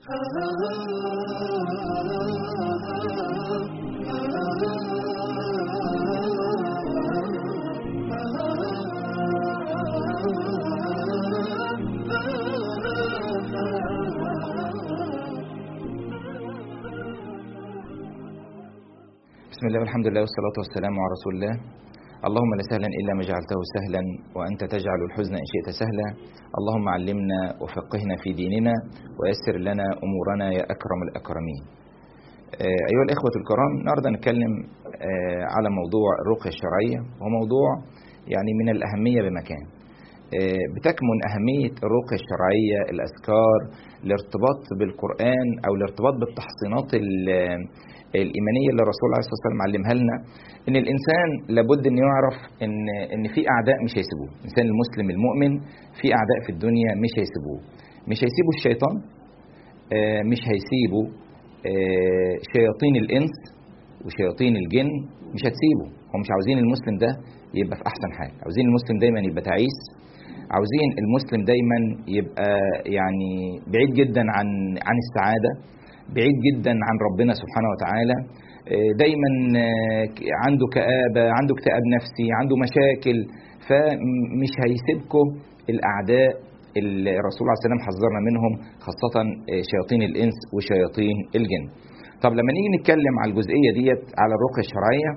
بسم الله والحمد لله والصلاة والسلام على رسول الله اللهم لا سهلا إلا ما جعلته سهلا وأنت تجعل الحزن إن شئت سهلا اللهم علمنا وفقهنا في ديننا ويسر لنا أمورنا يا أكرم الأكرمين آه، أيها الإخوة الكرام النهاردة نتكلم آه، على موضوع الرقية الشرعية وموضوع يعني من الأهمية بمكان آه، بتكمن أهمية الرقية الشرعية الأذكار الارتباط بالقرآن أو الارتباط بالتحصينات ال- الإيمانية اللي الرسول عليه الصلاة والسلام علمها لنا إن الإنسان لابد إنه يعرف إن إن في أعداء مش هيسيبوه، الإنسان المسلم المؤمن في أعداء في الدنيا مش هيسيبوه، مش هيسيبوا الشيطان آه، مش هيسيبوا آه، شياطين الإنس وشياطين الجن مش هتسيبه، هم مش عاوزين المسلم ده يبقى في أحسن حال، عاوزين المسلم دايما يبقى تعيس عاوزين المسلم دايما يبقى يعني بعيد جدا عن عن السعاده بعيد جدا عن ربنا سبحانه وتعالى آه، دايما آه، عنده كآبة عنده اكتئاب نفسي عنده مشاكل فمش هيسيبكم الأعداء اللي الرسول عليه السلام حذرنا منهم خاصة آه، شياطين الإنس وشياطين الجن طب لما نيجي نتكلم على الجزئية ديت على الرقية الشرعية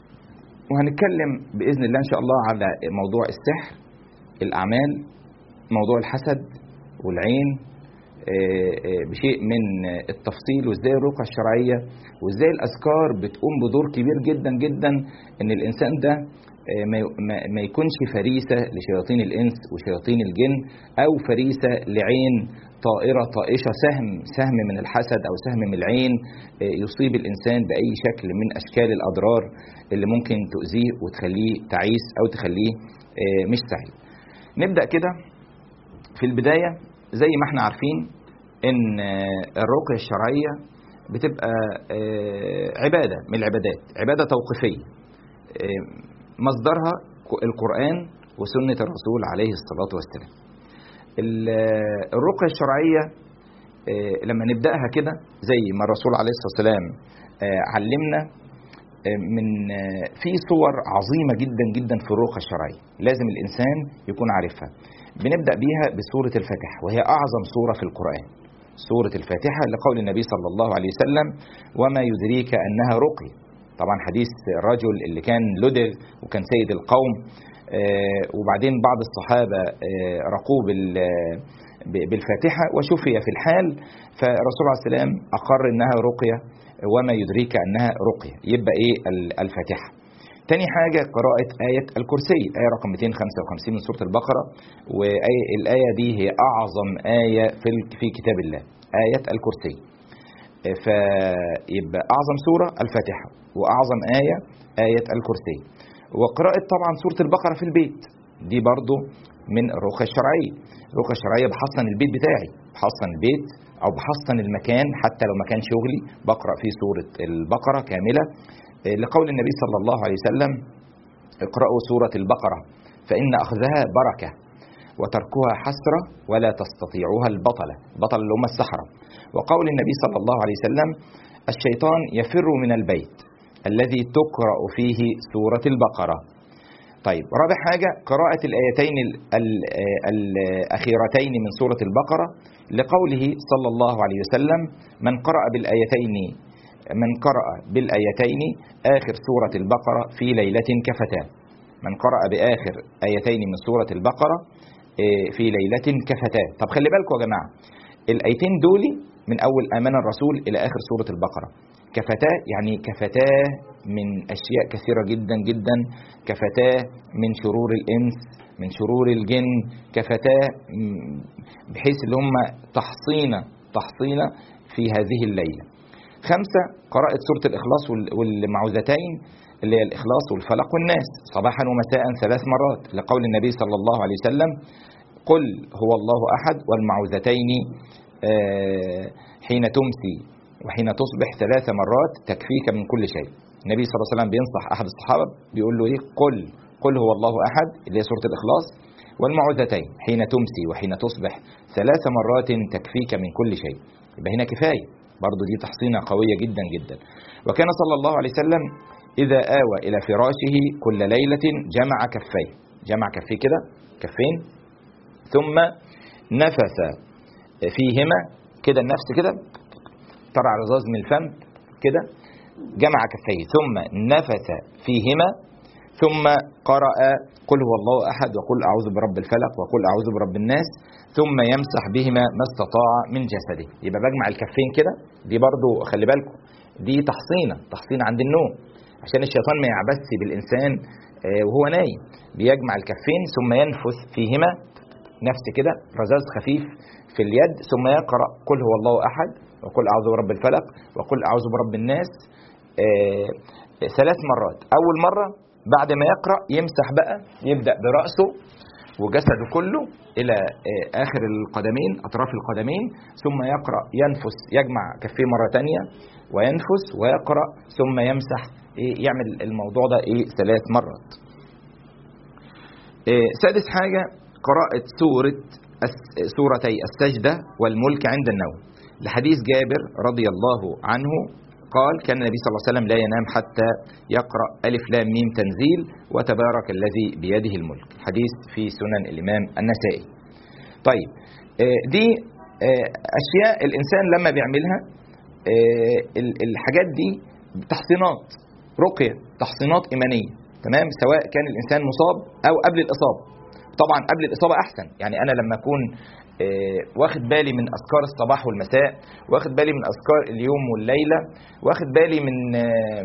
وهنتكلم بإذن الله إن شاء الله على موضوع السحر الأعمال موضوع الحسد والعين آه، آه، بشيء من آه، التفصيل وازاي الرقى الشرعيه وازاي الاذكار بتقوم بدور كبير جدا جدا ان الانسان ده آه، ما ي- ما- ما يكونش فريسه لشياطين الانس وشياطين الجن او فريسه لعين طائره طائشه سهم سهم من الحسد او سهم من العين آه، يصيب الانسان باي شكل من اشكال الاضرار اللي ممكن تؤذيه وتخليه تعيس او تخليه آه، مش سعيد. نبدا كده في البدايه زي ما احنا عارفين ان آه، الرقية الشرعية بتبقى آه، عبادة من العبادات عبادة توقيفية آه، مصدرها ك- القرآن وسنة الرسول عليه الصلاة والسلام ال- آه، الرقية الشرعية آه، لما نبدأها كده زي ما الرسول عليه الصلاة والسلام آه، علمنا آه، من آه، في صور عظيمة جدا جدا في الرقية الشرعية لازم الإنسان يكون عارفها بنبدأ بيها بسورة الفاتحة وهي أعظم سورة في القرآن سورة الفاتحة لقول النبي صلى الله عليه وسلم وما يدريك أنها رقية طبعا حديث الرجل اللي كان لدغ وكان سيد القوم آه، وبعدين بعض الصحابة آه، رقوه بال- ب- بالفاتحة وشفي في الحال فالرسول عليه السلام أقر أنها رقية وما يدريك أنها رقية يبقى إيه ال- الفاتحة تاني حاجة قراءة آية الكرسي آية رقم 255 من سورة البقرة والآية دي هي أعظم آية في ال- في كتاب الله آية الكرسي فيبقى أعظم سورة الفاتحة وأعظم آية آية الكرسي وقراءة طبعا سورة البقرة في البيت دي برضو من الرقية الشرعية الرقية الشرعية بحصن البيت بتاعي بحصن البيت أو بحصن المكان حتى لو مكان شغلي بقرأ فيه سورة البقرة كاملة لقول النبي صلى الله عليه وسلم اقرأوا سورة البقرة فإن أخذها بركة وتركها حسرة ولا تستطيعها البطلة البطلة اللي هم السحرة وقول النبي صلى الله عليه وسلم الشيطان يفر من البيت الذي تقرأ فيه سورة البقرة طيب رابع حاجة قراءة الآيتين ال- ال- الأخيرتين من سورة البقرة لقوله صلى الله عليه وسلم من قرأ بالآيتين من قرأ بالآيتين آخر سورة البقرة في ليلة كفتاه من قرأ بآخر آيتين من سورة البقرة آه، في ليلة كفتاه طب خلي بالكم يا جماعة الآيتين دول من أول آمن الرسول إلى آخر سورة البقرة كفتاه يعني كفتاه من أشياء كثيرة جدا جدا كفتاه من شرور الإنس من شرور الجن كفتاه م- بحيث اللي هم تحصينة تحصينة في هذه الليلة خمسة قراءة سورة الإخلاص وال- والمعوذتين اللي هي الإخلاص والفلق والناس صباحا ومساء ثلاث مرات لقول النبي صلى الله عليه وسلم قل هو الله أحد والمعوذتين آه، حين تمسي وحين تصبح ثلاث مرات تكفيك من كل شيء النبي صلى الله عليه وسلم بينصح أحد الصحابة بيقول له إيه قل قل هو الله أحد اللي هي سورة الإخلاص والمعوذتين حين تمسي وحين تصبح ثلاث مرات تكفيك من كل شيء يبقى هنا كفايه برضه دي تحصينه قويه جدا جدا وكان صلى الله عليه وسلم اذا اوى الى فراشه كل ليله جمع كفيه جمع كفيه كده كفين ثم نفث فيهما كده النفس كده طلع رذاذ من الفم كده جمع كفيه ثم نفث فيهما ثم قرأ قل هو الله أحد وقل أعوذ برب الفلق وقل أعوذ برب الناس ثم يمسح بهما ما استطاع من جسده يبقى بجمع الكفين كده دي برضو خلي بالكم دي تحصينة تحصينة عند النوم عشان الشيطان ما يعبث بالإنسان آه، وهو نايم بيجمع الكفين ثم ينفث فيهما نفس كده رذاذ خفيف في اليد ثم يقرأ قل هو الله أحد وقل أعوذ برب الفلق وقل أعوذ برب الناس آه، ثلاث مرات أول مرة بعد ما يقرأ يمسح بقى يبدأ برأسه وجسده كله إلى آه، آخر القدمين أطراف القدمين ثم يقرأ ينفس يجمع كفيه مرة تانية وينفس ويقرأ ثم يمسح إيه يعمل الموضوع ده إيه ثلاث مرات آه، سادس حاجة قراءة سورة الس- سورتي السجدة والملك عند النوم لحديث جابر رضي الله عنه قال كان النبي صلى الله عليه وسلم لا ينام حتى يقرأ ألف لام ميم تنزيل وتبارك الذي بيده الملك حديث في سنن الإمام النسائي طيب آه، دي آه، أشياء الإنسان لما بيعملها آه، ال- الحاجات دي تحصينات رقية تحصينات إيمانية تمام سواء كان الإنسان مصاب أو قبل الإصابة طبعا قبل الإصابة أحسن يعني أنا لما أكون آه، واخد بالي من أذكار الصباح والمساء واخد بالي من أذكار اليوم والليلة واخد بالي من آه،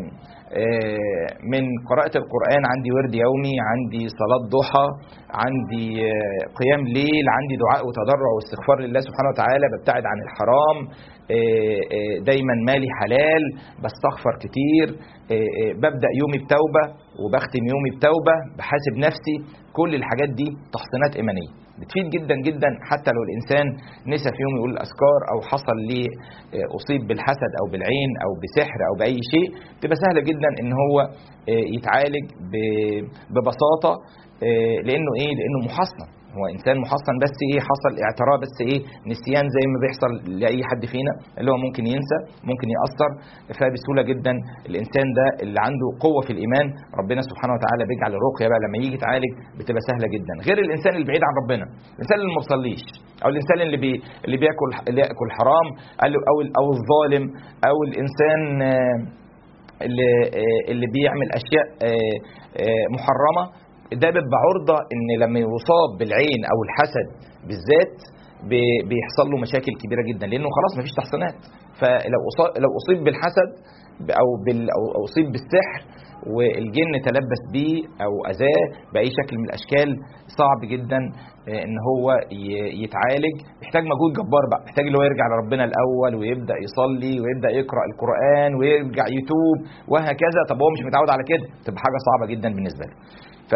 آه، من قراءة القرآن عندي ورد يومي عندي صلاة ضحى عندي آه، قيام ليل عندي دعاء وتضرع واستغفار لله سبحانه وتعالى ببتعد عن الحرام آه، آه، دايما مالي حلال بستغفر كتير آه، آه، ببدأ يومي بتوبة وبختم يومي بتوبة بحاسب نفسي كل الحاجات دي تحصينات إيمانية بتفيد جدا جدا حتى لو الإنسان نسى في يوم يقول الأذكار أو حصل ليه آه، أصيب بالحسد أو بالعين أو بسحر أو بأي شيء تبقى سهلة جدا إن هو آه، يتعالج ب- ببساطة آه، لأنه إيه لأنه محصن هو انسان محصن بس ايه حصل اعتراف بس ايه نسيان زي ما بيحصل لاي حد فينا اللي هو ممكن ينسى ممكن ياثر فبسهوله جدا الانسان ده اللي عنده قوه في الايمان ربنا سبحانه وتعالى بيجعل الرقيه بقى لما يجي يتعالج بتبقى سهله جدا غير الانسان اللي بعيد عن ربنا الانسان اللي ما بيصليش او الانسان اللي بي اللي بياكل اللي ياكل حرام أو- او او الظالم او الانسان آه، اللي آه، اللي بيعمل اشياء آه، آه، محرمه ده بيبقى عرضه ان لما يصاب بالعين او الحسد بالذات بي- بيحصل له مشاكل كبيره جدا لانه خلاص مفيش تحصينات فلو أصا- لو اصيب بالحسد او بال او أو اصيب بالسحر والجن تلبس بيه او اذاه باي شكل من الاشكال صعب جدا آه، ان هو ي- يتعالج محتاج مجهود جبار بقى محتاج اللي هو يرجع لربنا الاول ويبدا يصلي ويبدا يقرا القران ويرجع يتوب وهكذا طب هو مش متعود على كده تبقى حاجه صعبه جدا بالنسبه له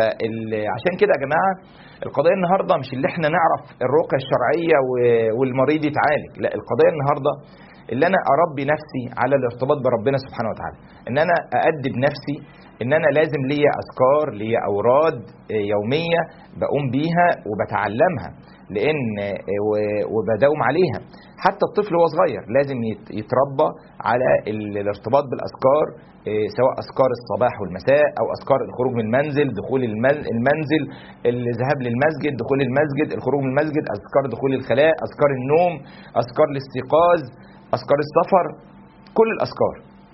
فعشان كده يا جماعه القضيه النهارده مش اللي احنا نعرف الرقيه الشرعيه و- والمريض يتعالج لا القضيه النهارده اللي انا اربي نفسي على الارتباط بربنا سبحانه وتعالى ان انا اادب نفسي ان انا لازم ليا اذكار ليا اوراد آه، يوميه بقوم بيها وبتعلمها لان آه، و- وبداوم عليها حتى الطفل وهو صغير لازم يت- يتربى على ال- الارتباط بالاذكار آه، سواء اذكار الصباح والمساء او اذكار الخروج من المنزل دخول المن- المنزل الذهاب للمسجد دخول المسجد الخروج من المسجد اذكار دخول الخلاء اذكار النوم اذكار الاستيقاظ اذكار السفر كل الاذكار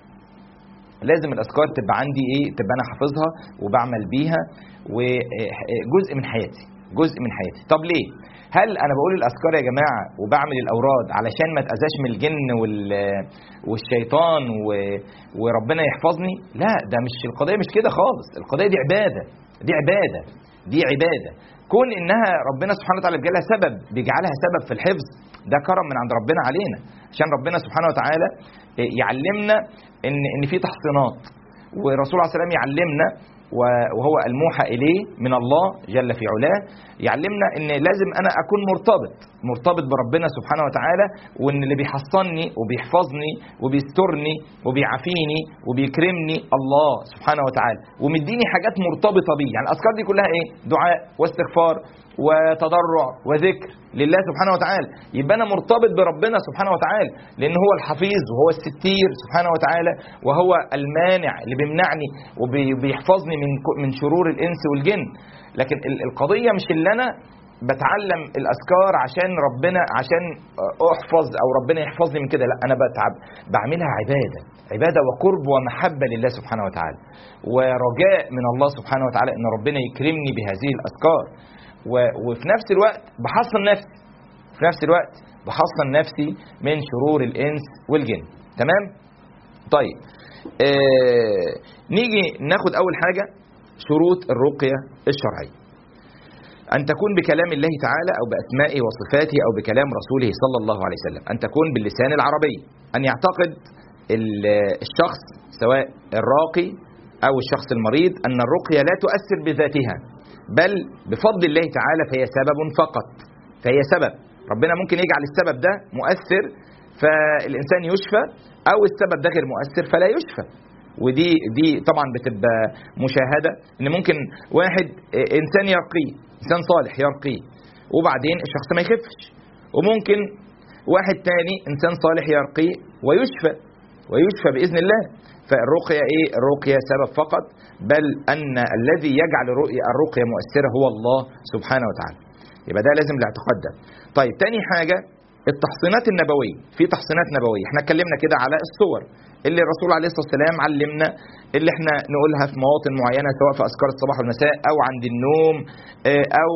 لازم الاذكار تبقى عندي ايه تبقى انا حافظها وبعمل بيها وجزء من حياتي جزء من حياتي طب ليه هل انا بقول الاذكار يا جماعه وبعمل الاوراد علشان ما اتاذاش من الجن وال والشيطان و... وربنا يحفظني لا ده مش القضيه مش كده خالص القضيه دي عباده دي عباده دي عباده كون انها ربنا سبحانه وتعالى بيجعلها سبب بيجعلها سبب في الحفظ ده كرم من عند ربنا علينا عشان ربنا سبحانه وتعالى يعلمنا ان ان في تحصينات والرسول عليه السلام يعلمنا وهو الموحى اليه من الله جل في علاه يعلمنا ان لازم انا اكون مرتبط مرتبط بربنا سبحانه وتعالى وان اللي بيحصني وبيحفظني وبيسترني وبيعافيني وبيكرمني الله سبحانه وتعالى ومديني حاجات مرتبطه بيه يعني الاذكار دي كلها ايه دعاء واستغفار وتضرع وذكر لله سبحانه وتعالى يبقى انا مرتبط بربنا سبحانه وتعالى لان هو الحفيظ وهو الستير سبحانه وتعالى وهو المانع اللي بيمنعني وبيحفظني من من شرور الانس والجن لكن القضيه مش اللي انا بتعلم الاذكار عشان ربنا عشان احفظ او ربنا يحفظني من كده لا انا بتعب بعملها عباده عباده وقرب ومحبه لله سبحانه وتعالى ورجاء من الله سبحانه وتعالى ان ربنا يكرمني بهذه الاذكار وفي نفس الوقت بحصن نفسي في نفس الوقت بحصن نفسي من شرور الانس والجن تمام طيب آه نيجي ناخد اول حاجه شروط الرقيه الشرعيه أن تكون بكلام الله تعالى أو بأسمائه وصفاته أو بكلام رسوله صلى الله عليه وسلم أن تكون باللسان العربي أن يعتقد الشخص سواء الراقي أو الشخص المريض أن الرقية لا تؤثر بذاتها بل بفضل الله تعالى فهي سبب فقط فهي سبب ربنا ممكن يجعل السبب ده مؤثر فالإنسان يشفى أو السبب ده غير مؤثر فلا يشفى ودي دي طبعا بتبقى مشاهده ان ممكن واحد انسان يرقيه انسان صالح يرقيه وبعدين الشخص ما يخفش وممكن واحد تاني انسان صالح يرقيه ويشفى ويشفى باذن الله فالرقيه ايه الرقيه سبب فقط بل ان الذي يجعل الرقيه مؤثره هو الله سبحانه وتعالى يبقى ده لازم الاعتقاد ده طيب تاني حاجه التحصينات النبويه في تحصينات نبويه احنا اتكلمنا كده على الصور اللي الرسول عليه الصلاه والسلام علمنا اللي احنا نقولها في مواطن معينه سواء في اذكار الصباح والمساء او عند النوم او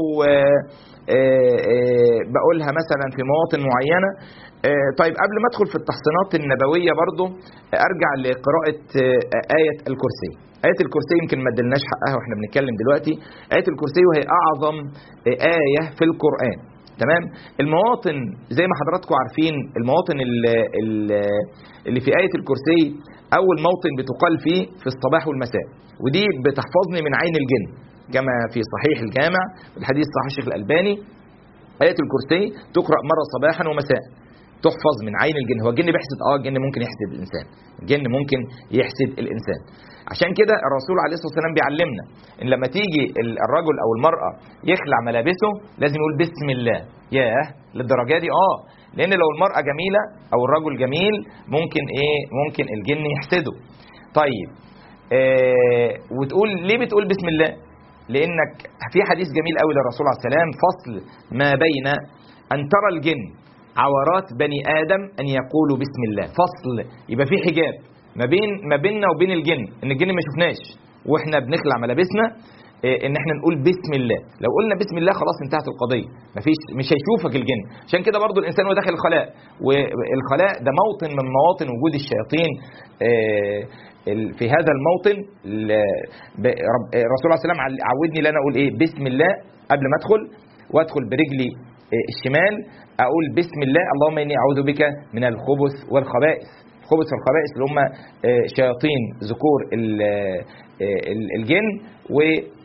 بقولها مثلا في مواطن معينه طيب قبل ما ادخل في التحصينات النبويه برضو ارجع لقراءه ايه الكرسي آية الكرسي يمكن ما ادلناش حقها واحنا بنتكلم دلوقتي آية الكرسي وهي أعظم آية في القرآن تمام المواطن زي ما حضراتكم عارفين المواطن اللي في آية الكرسي أول موطن بتقال فيه في الصباح والمساء ودي بتحفظني من عين الجن كما في صحيح الجامع الحديث صحيح الشيخ الألباني آية الكرسي تقرأ مرة صباحا ومساء تحفظ من عين الجن هو الجن بيحسد اه الجن ممكن يحسد الانسان الجن ممكن يحسد الانسان عشان كده الرسول عليه الصلاه والسلام بيعلمنا ان لما تيجي الرجل او المراه يخلع ملابسه لازم يقول بسم الله ياه للدرجه دي اه لان لو المراه جميله او الرجل جميل ممكن ايه ممكن الجن يحسده طيب آه وتقول ليه بتقول بسم الله لانك في حديث جميل قوي للرسول عليه السلام فصل ما بين ان ترى الجن عورات بني ادم ان يقولوا بسم الله فصل يبقى في حجاب ما بين ما بيننا وبين الجن ان الجن ما شفناش واحنا بنخلع ملابسنا ان احنا نقول بسم الله لو قلنا بسم الله خلاص انتهت القضيه مفيش مش هيشوفك الجن عشان كده برضو الانسان وهو داخل الخلاء والخلاء ده موطن من مواطن وجود الشياطين في هذا الموطن الرسول عليه السلام عودني ان انا اقول ايه بسم الله قبل ما ادخل وادخل برجلي الشمال اقول بسم الله اللهم اني اعوذ بك من الخبث والخبائث الخبث والخبائث اللي هم شياطين ذكور الجن و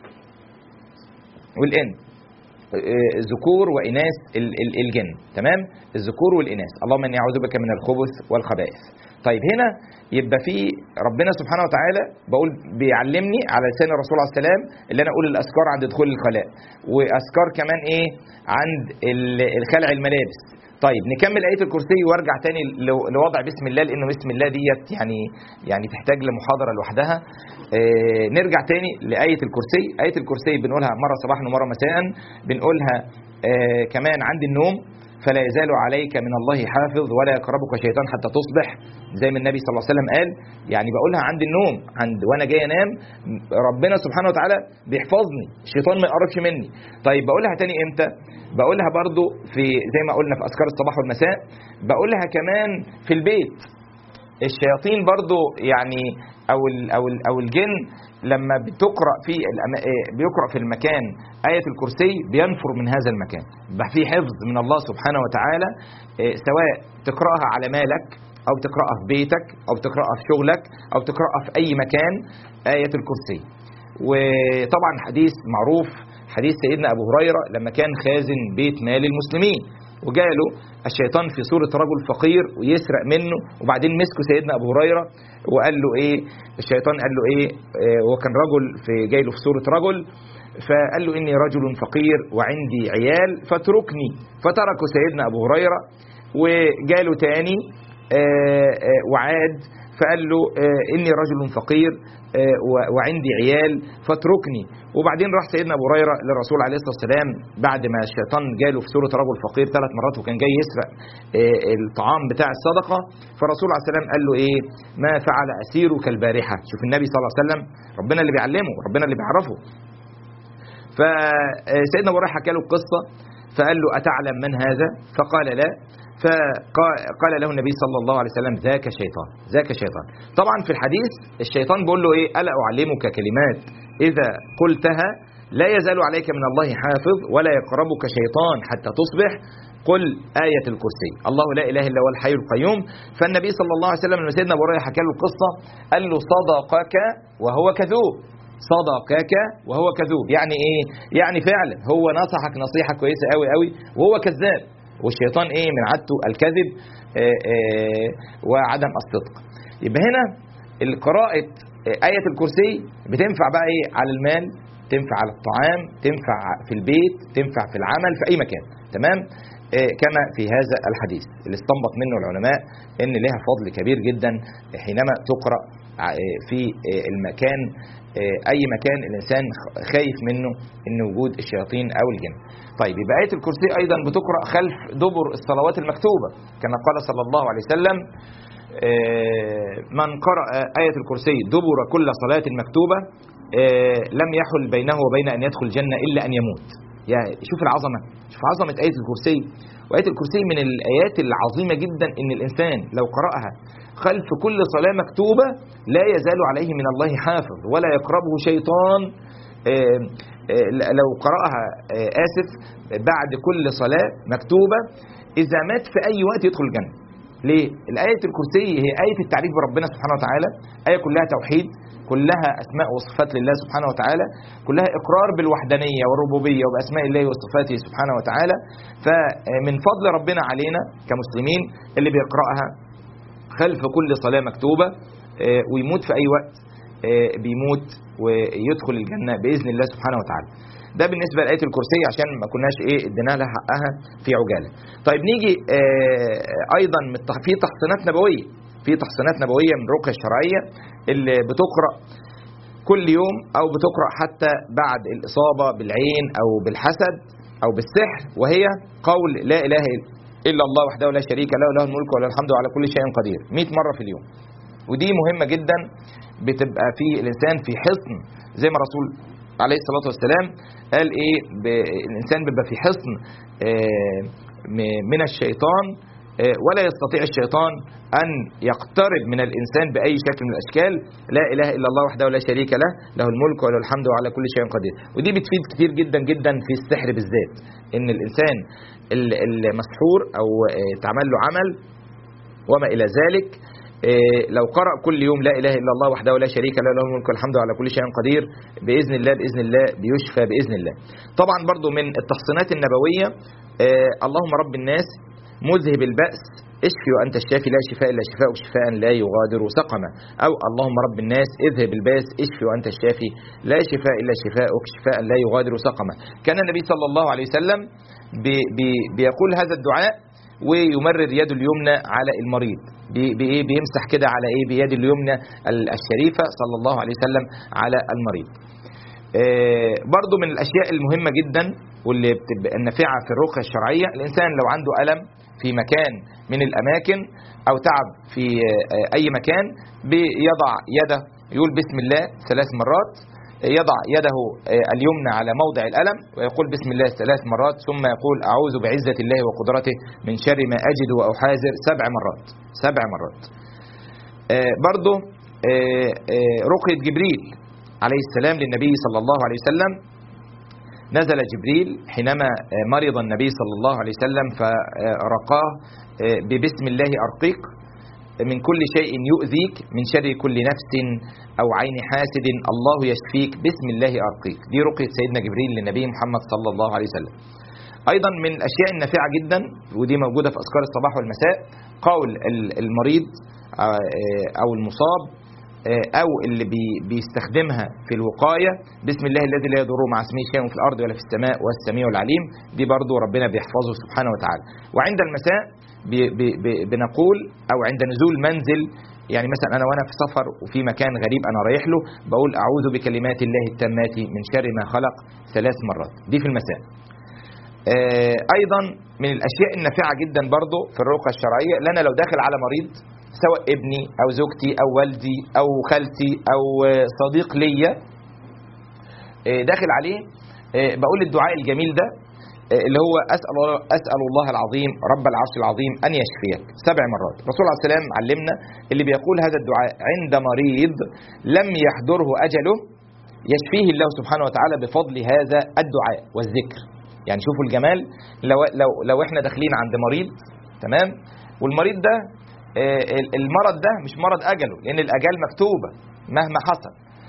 والان ذكور واناث الجن تمام الذكور والاناث اللهم اني اعوذ بك من الخبث والخبائث طيب هنا يبقى في ربنا سبحانه وتعالى بقول بيعلمني على لسان الرسول عليه السلام اللي انا اقول الاذكار عند دخول الخلاء واذكار كمان ايه عند الخلع الملابس طيب نكمل آية الكرسي وارجع تاني لوضع بسم الله لأنه بسم الله ديت يعني يعني تحتاج لمحاضرة لوحدها. اه نرجع تاني لآية الكرسي، آية الكرسي بنقولها مرة صباحا ومرة مساء، بنقولها اه كمان عند النوم فلا يزال عليك من الله حافظ ولا يقربك شيطان حتى تصبح زي ما النبي صلى الله عليه وسلم قال يعني بقولها عند النوم عند وانا جاي انام ربنا سبحانه وتعالى بيحفظني الشيطان ما يقربش مني طيب بقولها تاني امتى بقولها برضو في زي ما قلنا في اذكار الصباح والمساء بقولها كمان في البيت الشياطين برضو يعني او ال او ال او الجن لما بتقرا في بيقرا في المكان ايه الكرسي بينفر من هذا المكان في حفظ من الله سبحانه وتعالى سواء تقراها على مالك او تقراها في بيتك او تقراها في شغلك او تقراها في اي مكان ايه الكرسي وطبعا حديث معروف حديث سيدنا ابو هريره لما كان خازن بيت مال المسلمين وجاله الشيطان في صورة رجل فقير ويسرق منه وبعدين مسكه سيدنا أبو هريرة وقال له إيه الشيطان قال له إيه هو كان رجل في جاي له في صورة رجل فقال له إني رجل فقير وعندي عيال فاتركني فتركوا سيدنا أبو هريرة وجاله تاني آه، آه، وعاد فقال له آه، إني رجل فقير آه، و- وعندي عيال فاتركني وبعدين راح سيدنا ابو هريره للرسول عليه الصلاه والسلام بعد ما الشيطان جاله في سوره رجل فقير ثلاث مرات وكان جاي يسرق آه، الطعام بتاع الصدقه فالرسول عليه السلام قال له ايه ما فعل اسيرك البارحه شوف النبي صلى الله عليه وسلم ربنا اللي بيعلمه ربنا اللي بيعرفه فسيدنا ابو هريره حكى له القصه فقال له اتعلم من هذا فقال لا فقال له النبي صلى الله عليه وسلم ذاك شيطان ذاك شيطان طبعا في الحديث الشيطان بيقول له ايه الا اعلمك كلمات اذا قلتها لا يزال عليك من الله حافظ ولا يقربك شيطان حتى تصبح قل آية الكرسي الله لا إله إلا هو الحي القيوم فالنبي صلى الله عليه وسلم لما سيدنا أبو هريرة حكى له القصة قال له صدقك وهو كذوب صدقك وهو كذوب يعني ايه يعني فعلا هو نصحك نصيحه كويسه قوي قوي وهو كذاب والشيطان ايه من عادته الكذب آه، آه، وعدم الصدق يبقى هنا القراءة آية الكرسي بتنفع بقى ايه على المال تنفع على الطعام تنفع في البيت تنفع في العمل في اي مكان تمام آه، كما في هذا الحديث اللي استنبط منه العلماء ان لها فضل كبير جدا حينما تقرا آه، في آه، المكان آه، اي مكان الانسان خايف منه ان وجود الشياطين او الجن طيب يبقى ايه الكرسي ايضا بتقرا خلف دبر الصلوات المكتوبه كما قال صلى الله عليه وسلم آه، من قرأ آية الكرسي دبر كل صلاة مكتوبة آه، لم يحل بينه وبين أن يدخل الجنة إلا أن يموت يعني شوف العظمة شوف عظمة آية الكرسي وآية الكرسي من الآيات العظيمة جدا إن الإنسان لو قرأها خلف كل صلاة مكتوبة لا يزال عليه من الله حافظ ولا يقربه شيطان آه، آه، لو قرأها آه، آسف بعد كل صلاة مكتوبة إذا مات في أي وقت يدخل الجنة ليه؟ الآية الكرسي هي آية التعريف بربنا سبحانه وتعالى آية كلها توحيد كلها أسماء وصفات لله سبحانه وتعالى كلها إقرار بالوحدانية والربوبية وبأسماء الله وصفاته سبحانه وتعالى فمن فضل ربنا علينا كمسلمين اللي بيقرأها خلف كل صلاة مكتوبة آه، ويموت في أي وقت آه، بيموت ويدخل الجنة بإذن الله سبحانه وتعالى ده بالنسبة لآية الكرسي عشان ما كناش إيه ادينا لها حقها في عجالة طيب نيجي آه، أيضا من التح- في تحصينات نبوية في تحصينات نبوية من الرقية الشرعية اللي بتقرأ كل يوم أو بتقرأ حتى بعد الإصابة بالعين أو بالحسد أو بالسحر وهي قول لا إله إلا الله وحده لا شريك له له الملك وله الحمد على كل شيء قدير 100 مرة في اليوم ودي مهمة جدا بتبقى في الإنسان في حصن زي ما الرسول عليه الصلاة والسلام قال إيه ب- الإنسان بيبقى في حصن آه، م- من الشيطان آه، ولا يستطيع الشيطان أن يقترب من الإنسان بأي شكل من الأشكال لا إله إلا الله وحده لا شريك له له الملك وله الحمد وعلى كل شيء قدير ودي بتفيد كتير جدا جدا في السحر بالذات إن الإنسان ال- المسحور أو آه، تعمل له عمل وما إلى ذلك إيه، لو قرأ كل يوم لا إله إلا الله وحده لا شريك له له الملك والحمد على كل شيء قدير بإذن الله بإذن الله بيشفى بإذن الله طبعا برضو من التحصينات النبوية آه، اللهم رب الناس مذهب البأس اشفي وأنت الشافي لا شفاء إلا شفاء شفاء لا يغادر سقما أو اللهم رب الناس اذهب الباس اشفي وأنت الشافي لا شفاء إلا شفاءك شفاء لا يغادر سقما كان النبي صلى الله عليه وسلم بي بي بيقول هذا الدعاء ويمرر يده اليمنى على المريض بي- بإيه بيمسح كده على ايه بيد اليمنى ال- الشريفه صلى الله عليه وسلم على المريض آه، برضو من الاشياء المهمه جدا واللي بتبقى النافعه في الرقيه الشرعيه الانسان لو عنده الم في مكان من الاماكن او تعب في آه، اي مكان بيضع يده يقول بسم الله ثلاث مرات يضع يده آه، اليمنى على موضع الألم ويقول بسم الله ثلاث مرات ثم يقول أعوذ بعزة الله وقدرته من شر ما أجد وأحاذر سبع مرات سبع مرات آه، برضه آه، آه، رقية جبريل عليه السلام للنبي صلى الله عليه وسلم نزل جبريل حينما آه، مرض النبي صلى الله عليه وسلم فرقاه آه، ببسم الله أرقيك من كل شيء يؤذيك من شر كل نفس أو عين حاسد الله يشفيك بسم الله أرقيك دي رقية سيدنا جبريل للنبي محمد صلى الله عليه وسلم أيضا من الأشياء النافعة جدا ودي موجودة في أذكار الصباح والمساء قول ال- المريض آه، أو المصاب آه، او اللي بي بيستخدمها في الوقايه بسم الله الذي لا يضر مع اسمه شيء في الارض ولا في السماء والسميع العليم دي برضو ربنا بيحفظه سبحانه وتعالى وعند المساء بي بي بي بنقول او عند نزول منزل يعني مثلا انا وانا في سفر وفي مكان غريب انا رايح له بقول اعوذ بكلمات الله التامات من شر ما خلق ثلاث مرات دي في المساء آه، ايضا من الاشياء النافعه جدا برضو في الرقى الشرعيه لان لو داخل على مريض سواء ابني او زوجتي او والدي او خالتي او آه، صديق ليا آه، داخل عليه آه، بقول الدعاء الجميل ده آه، اللي هو اسال الله اسال الله العظيم رب العرش العظيم ان يشفيك سبع مرات الرسول عليه السلام علمنا اللي بيقول هذا الدعاء عند مريض لم يحضره اجله يشفيه الله سبحانه وتعالى بفضل هذا الدعاء والذكر يعني شوفوا الجمال لو لو لو احنا داخلين عند مريض تمام والمريض ده آه، المرض ده مش مرض اجله لان الاجال مكتوبه مهما حصل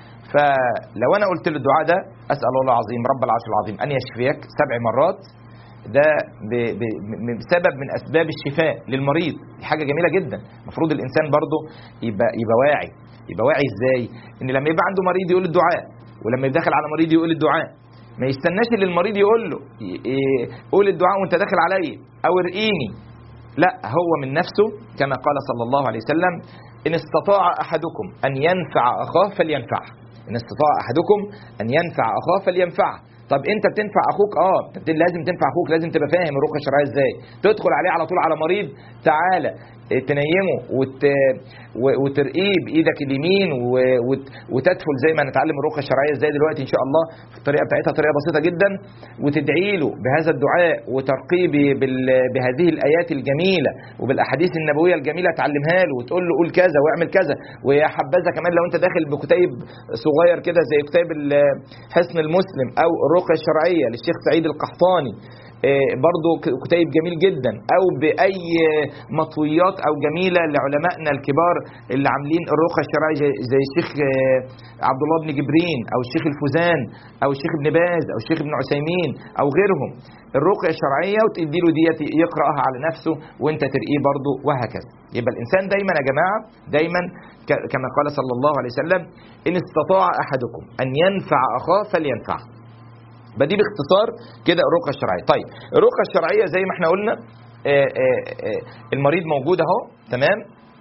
فلو انا قلت له الدعاء ده اسال الله العظيم رب العرش العظيم ان يشفيك سبع مرات ده ب- ب- ب- بسبب من اسباب الشفاء للمريض دي حاجه جميله جدا المفروض الانسان برضه يبقى يبقى واعي يبقى واعي ازاي ان لما يبقى عنده مريض يقول الدعاء ولما يبقى داخل على مريض يقول الدعاء ما يستناش اللي المريض يقول له ي- ي- قول الدعاء وانت داخل عليا او ارقيني لا هو من نفسه كما قال صلى الله عليه وسلم ان استطاع احدكم ان ينفع اخاه فلينفعه ان استطاع احدكم ان ينفع اخاه فلينفعه طب انت بتنفع اخوك اه انت بت- لازم تنفع اخوك لازم تبقى فاهم الرقيه الشرعيه ازاي تدخل عليه على طول على مريض تعالى اه، تنيمه وت... و- وترقيه بايدك اليمين و... وت... وتدخل زي ما نتعلم الرقيه الشرعيه ازاي دلوقتي ان شاء الله في الطريقه بتاعتها طريقه بسيطه جدا وتدعي له بهذا الدعاء وترقيه ب... بال... بهذه الايات الجميله وبالاحاديث النبويه الجميله تعلمها له وتقول له قول كذا واعمل كذا ويا حبذا كمان لو انت داخل بكتيب صغير كده زي كتاب ال- حصن المسلم او الرقيه الشرعيه للشيخ سعيد القحطاني آه، برضو ك- كتيب جميل جدا او باي مطويات او جميله لعلمائنا الكبار اللي عاملين الرقيه الشرعيه زي- زي الشيخ آه، عبد الله بن جبرين او الشيخ الفوزان او الشيخ ابن باز او الشيخ ابن عثيمين او غيرهم الرقيه الشرعيه وتدي له ديت يقراها على نفسه وانت ترقيه برضه وهكذا يبقى الانسان دايما يا جماعه دايما ك- كما قال صلى الله عليه وسلم ان استطاع احدكم ان ينفع اخاه فلينفعه يبقى دي باختصار كده الرقيه الشرعيه طيب الرقيه الشرعيه زي ما احنا قلنا آه، آه، آه، المريض موجود اهو تمام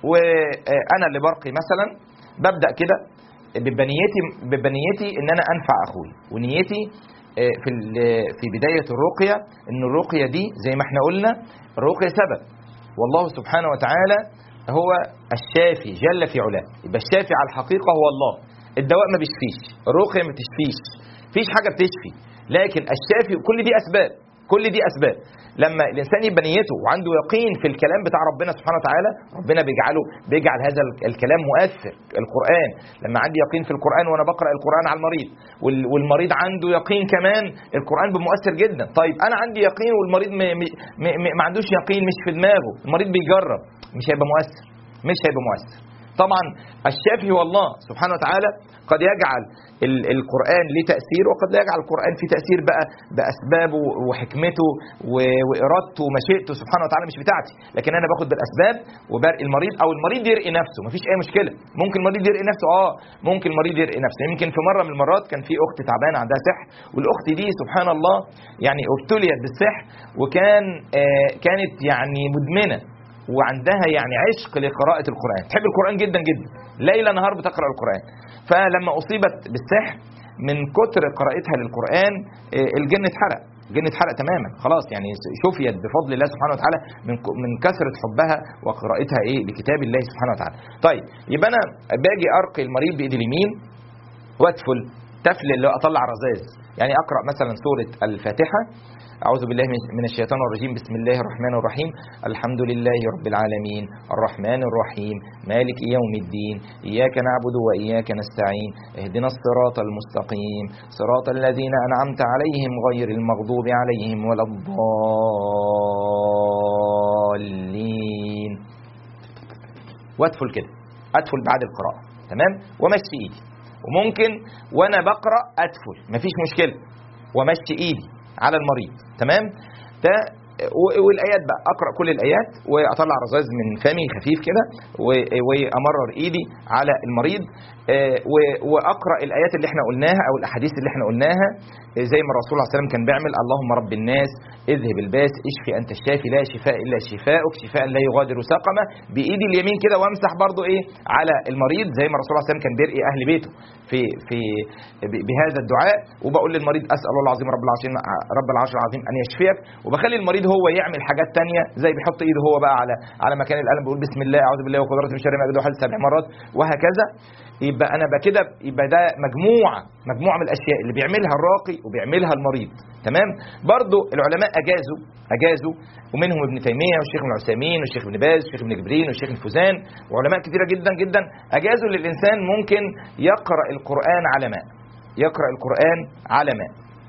وانا اللي برقي مثلا ببدا كده ببنيتي ببنيتي ان انا انفع اخوي ونيتي آه، في ال- في بدايه الرقيه ان الرقيه دي زي ما احنا قلنا الرقيه سبب والله سبحانه وتعالى هو الشافي جل في علاه يبقى الشافي على الحقيقه هو الله الدواء ما بيشفيش الرقيه ما بتشفيش مفيش حاجه بتشفي لكن الشافي كل دي اسباب كل دي اسباب لما الانسان يبقى نيته وعنده يقين في الكلام بتاع ربنا سبحانه وتعالى ربنا بيجعله بيجعل هذا ال- الكلام مؤثر القران لما عندي يقين في القران وانا بقرا القران على المريض وال- والمريض عنده يقين كمان القران بمؤثر جدا طيب انا عندي يقين والمريض م م م م ما عندوش يقين مش في دماغه المريض بيجرب مش هيبقى مؤثر مش هيبقى مؤثر طبعا الشافي هو الله سبحانه وتعالى قد يجعل ال- القرآن ليه تأثير وقد لا يجعل القرآن فيه تأثير بقى بأسبابه وحكمته و- وإرادته ومشيئته سبحانه وتعالى مش بتاعتي لكن أنا باخد بالأسباب وبرقي المريض أو المريض يرقي نفسه مفيش أي مشكلة ممكن المريض يرقي نفسه آه ممكن المريض يرقي نفسه يمكن في مرة من المرات كان في أخت تعبانة عندها سحر والأخت دي سبحان الله يعني ابتليت بالسحر وكان آه كانت يعني مدمنة وعندها يعني عشق لقراءة القرآن تحب القرآن جدا جدا ليل نهار بتقرأ القرآن فلما أصيبت بالسحر من كتر قراءتها للقرآن آه، الجن اتحرق الجن اتحرق تماما خلاص يعني شفيت بفضل الله سبحانه وتعالى من ك- من كثرة حبها وقراءتها ايه لكتاب الله سبحانه وتعالى طيب يبقى انا باجي ارقي المريض بايدي اليمين وادفل تفل اللي هو اطلع رذاذ يعني اقرا مثلا سوره الفاتحه اعوذ بالله من- من الشيطان الرجيم بسم الله الرحمن الرحيم الحمد لله رب العالمين الرحمن الرحيم مالك يوم الدين اياك نعبد واياك نستعين اهدنا الصراط المستقيم صراط الذين انعمت عليهم غير المغضوب عليهم ولا الضالين وادخل كده ادخل بعد القراءه تمام ومشي ايدي وممكن وانا بقرا ادخل مفيش مشكله ومشي ايدي على المريض تمام ده و- والايات بقى اقرا كل الايات واطلع رذاذ من فمي خفيف كده و- وامرر ايدي على المريض آه، و- واقرا الايات اللي احنا قلناها او الاحاديث اللي احنا قلناها آه، زي ما الرسول صلى الله عليه وسلم كان بيعمل اللهم رب الناس اذهب الباس اشفي انت الشافي لا شفاء الا شفاؤك شفاء لا يغادر سقما بايدي اليمين كده وامسح برضو ايه على المريض زي ما الرسول صلى الله عليه وسلم كان بيرقي اهل بيته في في ب- بهذا الدعاء وبقول للمريض اسال الله العظيم رب العرش رب العرش العظيم ان يشفيك وبخلي المريض هو يعمل حاجات تانية زي بيحط ايده هو بقى على على مكان الالم بيقول بسم الله اعوذ بالله وقدرته من شر ما اجد وحل سبع مرات وهكذا يبقى انا بقى كده يبقى ده مجموعه مجموعه من الاشياء اللي بيعملها الراقي وبيعملها المريض تمام برضو العلماء اجازوا اجازوا ومنهم ابن تيميه والشيخ ابن عثيمين والشيخ ابن باز والشيخ ابن جبرين والشيخ الفوزان وعلماء كثيره جدا جدا اجازوا للانسان ممكن يقرا القران على ماء يقرا القران على ماء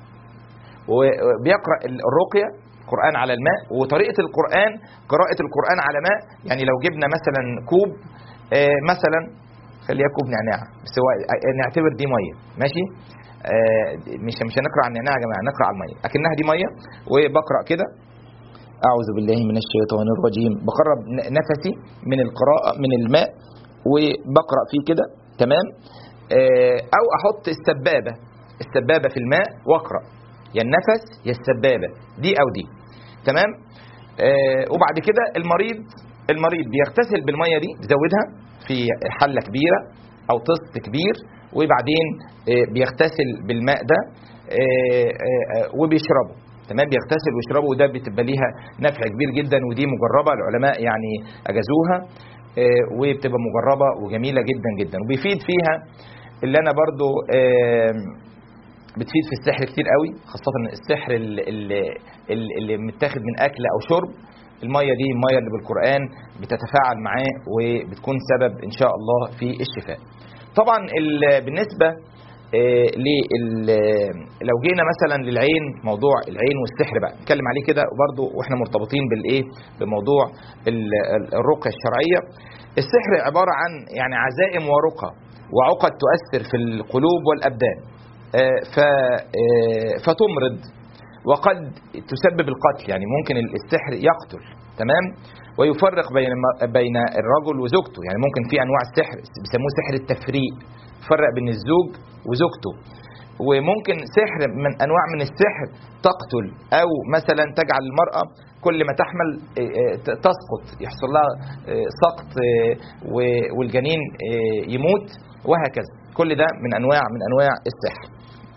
وبيقرا الرقيه قرآن على الماء وطريقة القرآن قراءة القرآن على ماء يعني لو جبنا مثلا كوب آه، مثلا خليها كوب نعناع بس هو آه، نعتبر دي ميه ماشي آه، مش مش هنقرا على النعناع يا جماعه نقرا على الميه اكنها دي ميه وبقرا كده اعوذ بالله من الشيطان الرجيم بقرب ن- نفسي من القراءه من الماء وبقرا فيه كده تمام آه، او احط السبابه السبابه في الماء واقرا يا النفس يا السبابه دي او دي تمام آه، وبعد كده المريض المريض بيغتسل بالميه دي بيزودها في حله كبيره او طست كبير وبعدين آه، بيغتسل بالماء ده آه، آه، آه، وبيشربه تمام بيغتسل ويشربه وده بتبقى ليها نفع كبير جدا ودي مجربه العلماء يعني اجازوها آه، وبتبقى مجربه وجميله جدا جدا وبيفيد فيها اللي انا برضو آم، بتفيد في السحر كتير قوي خاصة السحر اللي, اللي, اللي متاخد من أكل أو شرب المية دي المية اللي بالقرآن بتتفاعل معاه وبتكون سبب إن شاء الله في الشفاء طبعا ال- بالنسبة آه، لل- لو جينا مثلا للعين موضوع العين والسحر بقى نتكلم عليه كده وبرضه واحنا مرتبطين بالايه بموضوع ال- ال- الرقيه الشرعيه السحر عباره عن يعني عزائم ورقى وعقد تؤثر في القلوب والابدان آه، ف آه، فتمرض وقد تسبب القتل يعني ممكن السحر يقتل تمام ويفرق بين بين الرجل وزوجته يعني ممكن في انواع السحر بيسموه سحر التفريق يفرق بين الزوج وزوجته وممكن سحر من انواع من السحر تقتل او مثلا تجعل المراه كل ما تحمل آه، آه، تسقط يحصل لها آه، سقط آه، و- والجنين آه، يموت وهكذا كل ده من انواع من انواع السحر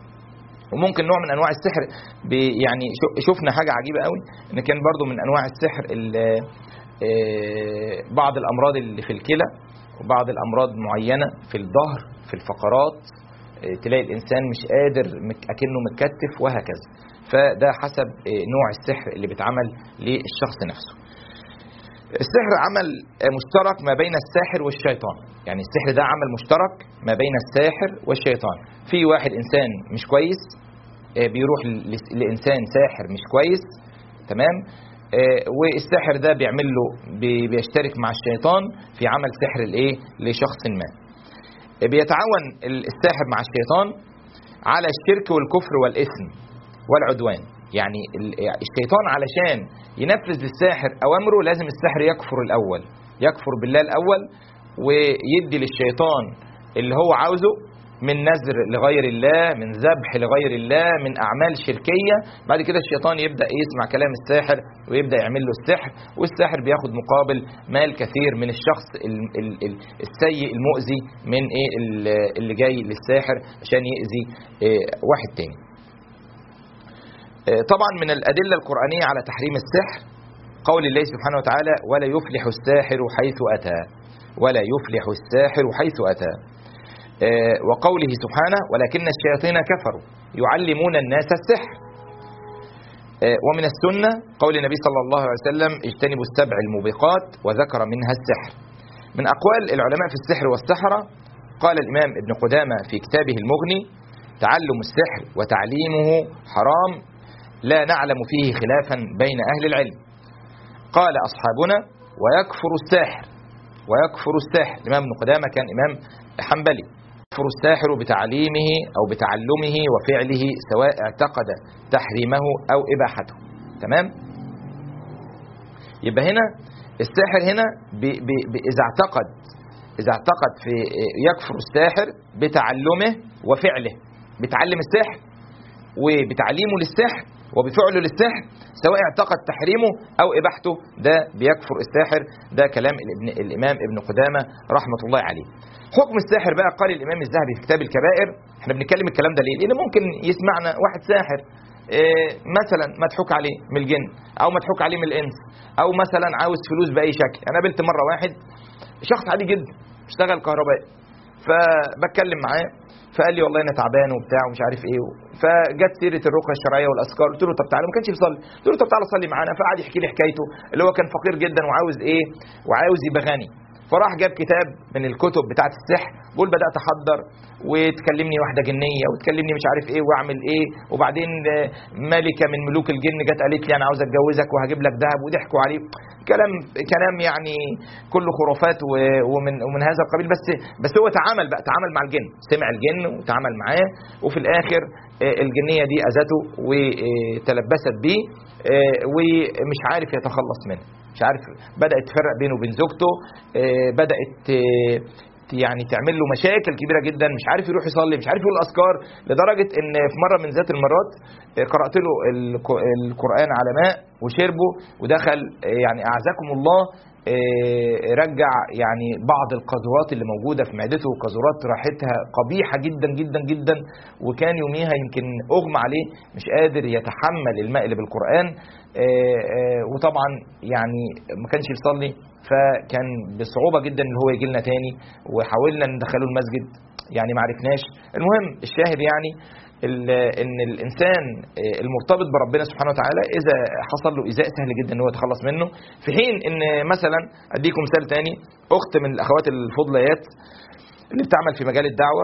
وممكن نوع من انواع السحر بي- يعني شو- شفنا حاجه عجيبه قوي ان كان برضو من انواع السحر ال- آه، بعض الامراض اللي في الكلى وبعض الامراض معينه في الظهر في الفقرات آه، تلاقي الانسان مش قادر مك- اكنه متكتف وهكذا فده حسب آه، نوع السحر اللي بيتعمل للشخص نفسه السحر عمل آه، مشترك ما بين الساحر والشيطان يعني السحر ده عمل مشترك ما بين الساحر والشيطان في واحد انسان مش كويس آه، بيروح ل- لانسان ساحر مش كويس تمام آه، والساحر ده بيعمل له بي- بيشترك مع الشيطان في عمل سحر الايه لشخص ما آه، بيتعاون ال- الساحر مع الشيطان على الشرك والكفر والاثم والعدوان يعني ال- الشيطان علشان ينفذ للساحر اوامره لازم الساحر يكفر الاول يكفر بالله الاول ويدي للشيطان اللي هو عاوزه من نذر لغير الله من ذبح لغير الله من اعمال شركيه بعد كده الشيطان يبدا يسمع كلام الساحر ويبدا يعمل له السحر والساحر بياخد مقابل مال كثير من الشخص ال- ال- ال- السيء المؤذي من ايه ال- اللي جاي للساحر عشان يأذي إيه، واحد تاني آه، طبعا من الأدلة القرآنية على تحريم السحر قول الله سبحانه وتعالى ولا يفلح الساحر حيث أتى ولا يفلح الساحر حيث أتى آه، وقوله سبحانه ولكن الشياطين كفروا يعلمون الناس السحر آه، ومن السنة قول النبي صلى الله عليه وسلم اجتنبوا السبع الموبقات وذكر منها السحر من أقوال العلماء في السحر والسحرة قال الإمام ابن قدامة في كتابه المغني تعلم السحر وتعليمه حرام لا نعلم فيه خلافا بين أهل العلم قال أصحابنا ويكفر الساحر ويكفر الساحر الإمام ابن قدامة كان إمام حنبلي يكفر الساحر بتعليمه أو بتعلمه وفعله سواء اعتقد تحريمه أو إباحته تمام يبقى هنا الساحر هنا بي بي بي اذا اعتقد اذا اعتقد في يكفر الساحر بتعلمه وفعله بتعلم السحر وبتعليمه للسحر وبفعله للسحر سواء اعتقد تحريمه او اباحته ده بيكفر الساحر ده كلام الابن الامام ابن قدامه رحمه الله عليه حكم الساحر بقى قال الامام الذهبي في كتاب الكبائر احنا بنتكلم الكلام ده ليه لان ممكن يسمعنا واحد ساحر إيه مثلا مضحوك عليه من الجن او مضحوك عليه من الانس او مثلا عاوز فلوس باي شكل انا قابلت مره واحد شخص عادي جدا اشتغل كهربائي فبتكلم معاه فقال لي والله انا تعبان وبتاع ومش عارف ايه فجت سيره الرقيه الشرعيه والاذكار قلت له طب تعالى ما كانش بيصلي قلت له طب تعالى صلي معانا فقعد يحكي لي حكايته اللي هو كان فقير جدا وعاوز ايه وعاوز يبقى غني فراح جاب كتاب من الكتب بتاعه السحر بقول بدات احضر وتكلمني واحده جنيه وتكلمني مش عارف ايه واعمل ايه وبعدين ملكه من ملوك الجن جت قالت لي انا عاوز اتجوزك وهجيب لك ذهب وضحكوا عليه كلام كلام يعني كله خرافات ومن ومن هذا القبيل بس بس هو تعامل بقى تعامل مع الجن سمع الجن وتعامل معاه وفي الاخر الجنيه دي اذته وتلبست بيه ومش عارف يتخلص منه مش عارف بدات تفرق بينه وبين زوجته بدات يعني تعمل له مشاكل كبيره جدا مش عارف يروح يصلي مش عارف يقول الاذكار لدرجه ان في مره من ذات المرات قرات له القران على ماء وشربه ودخل يعني اعزكم الله رجع يعني بعض القذورات اللي موجوده في معدته قذورات ريحتها قبيحه جدا جدا جدا وكان يوميها يمكن اغمى عليه مش قادر يتحمل الماء اللي بالقران وطبعا يعني ما كانش يصلي فكان بصعوبه جدا ان هو يجي لنا تاني وحاولنا ندخله المسجد يعني ما عرفناش المهم الشاهد يعني ان الانسان المرتبط بربنا سبحانه وتعالى اذا حصل له ايذاء سهل جدا ان هو يتخلص منه في حين ان مثلا اديكم مثال تاني اخت من الاخوات الفضليات اللي بتعمل في مجال الدعوه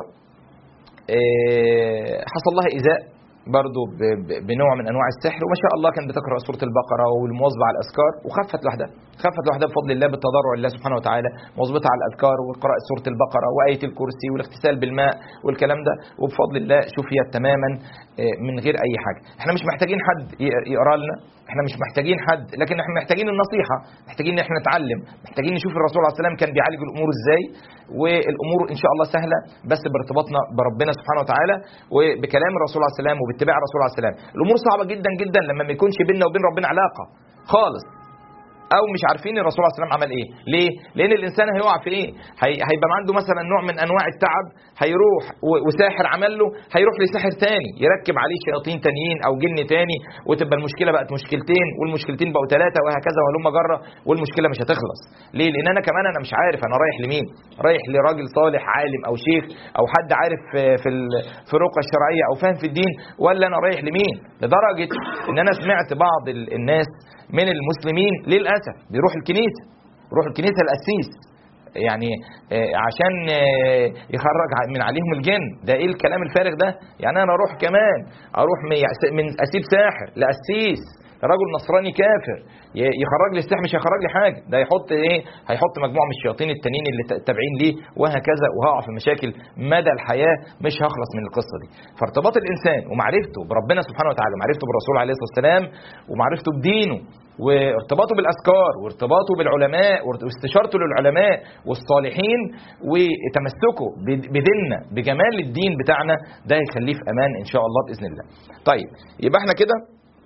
حصل لها ايذاء برضه بنوع من انواع السحر وما شاء الله كانت بتقرا سوره البقره والمواظبه على الاذكار وخفت لوحدها خفت لوحدها بفضل الله بالتضرع لله سبحانه وتعالى مواظبتها على الاذكار وقراءه سوره البقره وايه الكرسي والاغتسال بالماء والكلام ده وبفضل الله شفيت تماما من غير اي حاجه احنا مش محتاجين حد يقرا لنا احنا مش محتاجين حد لكن احنا محتاجين النصيحه محتاجين ان احنا نتعلم محتاجين نشوف الرسول عليه السلام كان بيعالج الامور ازاي والامور ان شاء الله سهله بس بارتباطنا بربنا سبحانه وتعالى وبكلام الرسول عليه السلام وباتباع الرسول عليه السلام الامور صعبه جدا جدا لما ما يكونش بيننا وبين ربنا علاقه خالص او مش عارفين الرسول عليه السلام عمل ايه ليه لان الانسان هيقع في ايه هي... هيبقى عنده مثلا نوع من انواع التعب هيروح و... وساحر عمل له هيروح لساحر تاني يركب عليه شياطين تانيين او جن تاني وتبقى المشكله بقت مشكلتين والمشكلتين بقوا ثلاثه وهكذا وهلم جره والمشكله مش هتخلص ليه لان انا كمان انا مش عارف انا رايح لمين رايح لراجل صالح عالم او شيخ او حد عارف في ال... في الرقيه الشرعيه او فاهم في الدين ولا انا رايح لمين لدرجه ان انا سمعت بعض الناس من المسلمين للاسف بيروح الكنيسه بيروح الكنيسه القسيس يعني عشان يخرج من عليهم الجن ده ايه الكلام الفارغ ده يعني انا اروح كمان اروح من اسيب ساحر لقسيس رجل نصراني كافر يخرج لي السحر مش هيخرج لي حاجه ده يحط ايه هيحط مجموعه من الشياطين التانيين اللي تابعين ليه وهكذا وهقع في مشاكل مدى الحياه مش هخلص من القصه دي فارتباط الانسان ومعرفته بربنا سبحانه وتعالى ومعرفته بالرسول عليه الصلاه والسلام ومعرفته بدينه وارتباطه بالاذكار وارتباطه بالعلماء واستشارته للعلماء والصالحين وتمسكه بديننا بجمال الدين بتاعنا ده هيخليه في امان ان شاء الله باذن الله. طيب يبقى احنا كده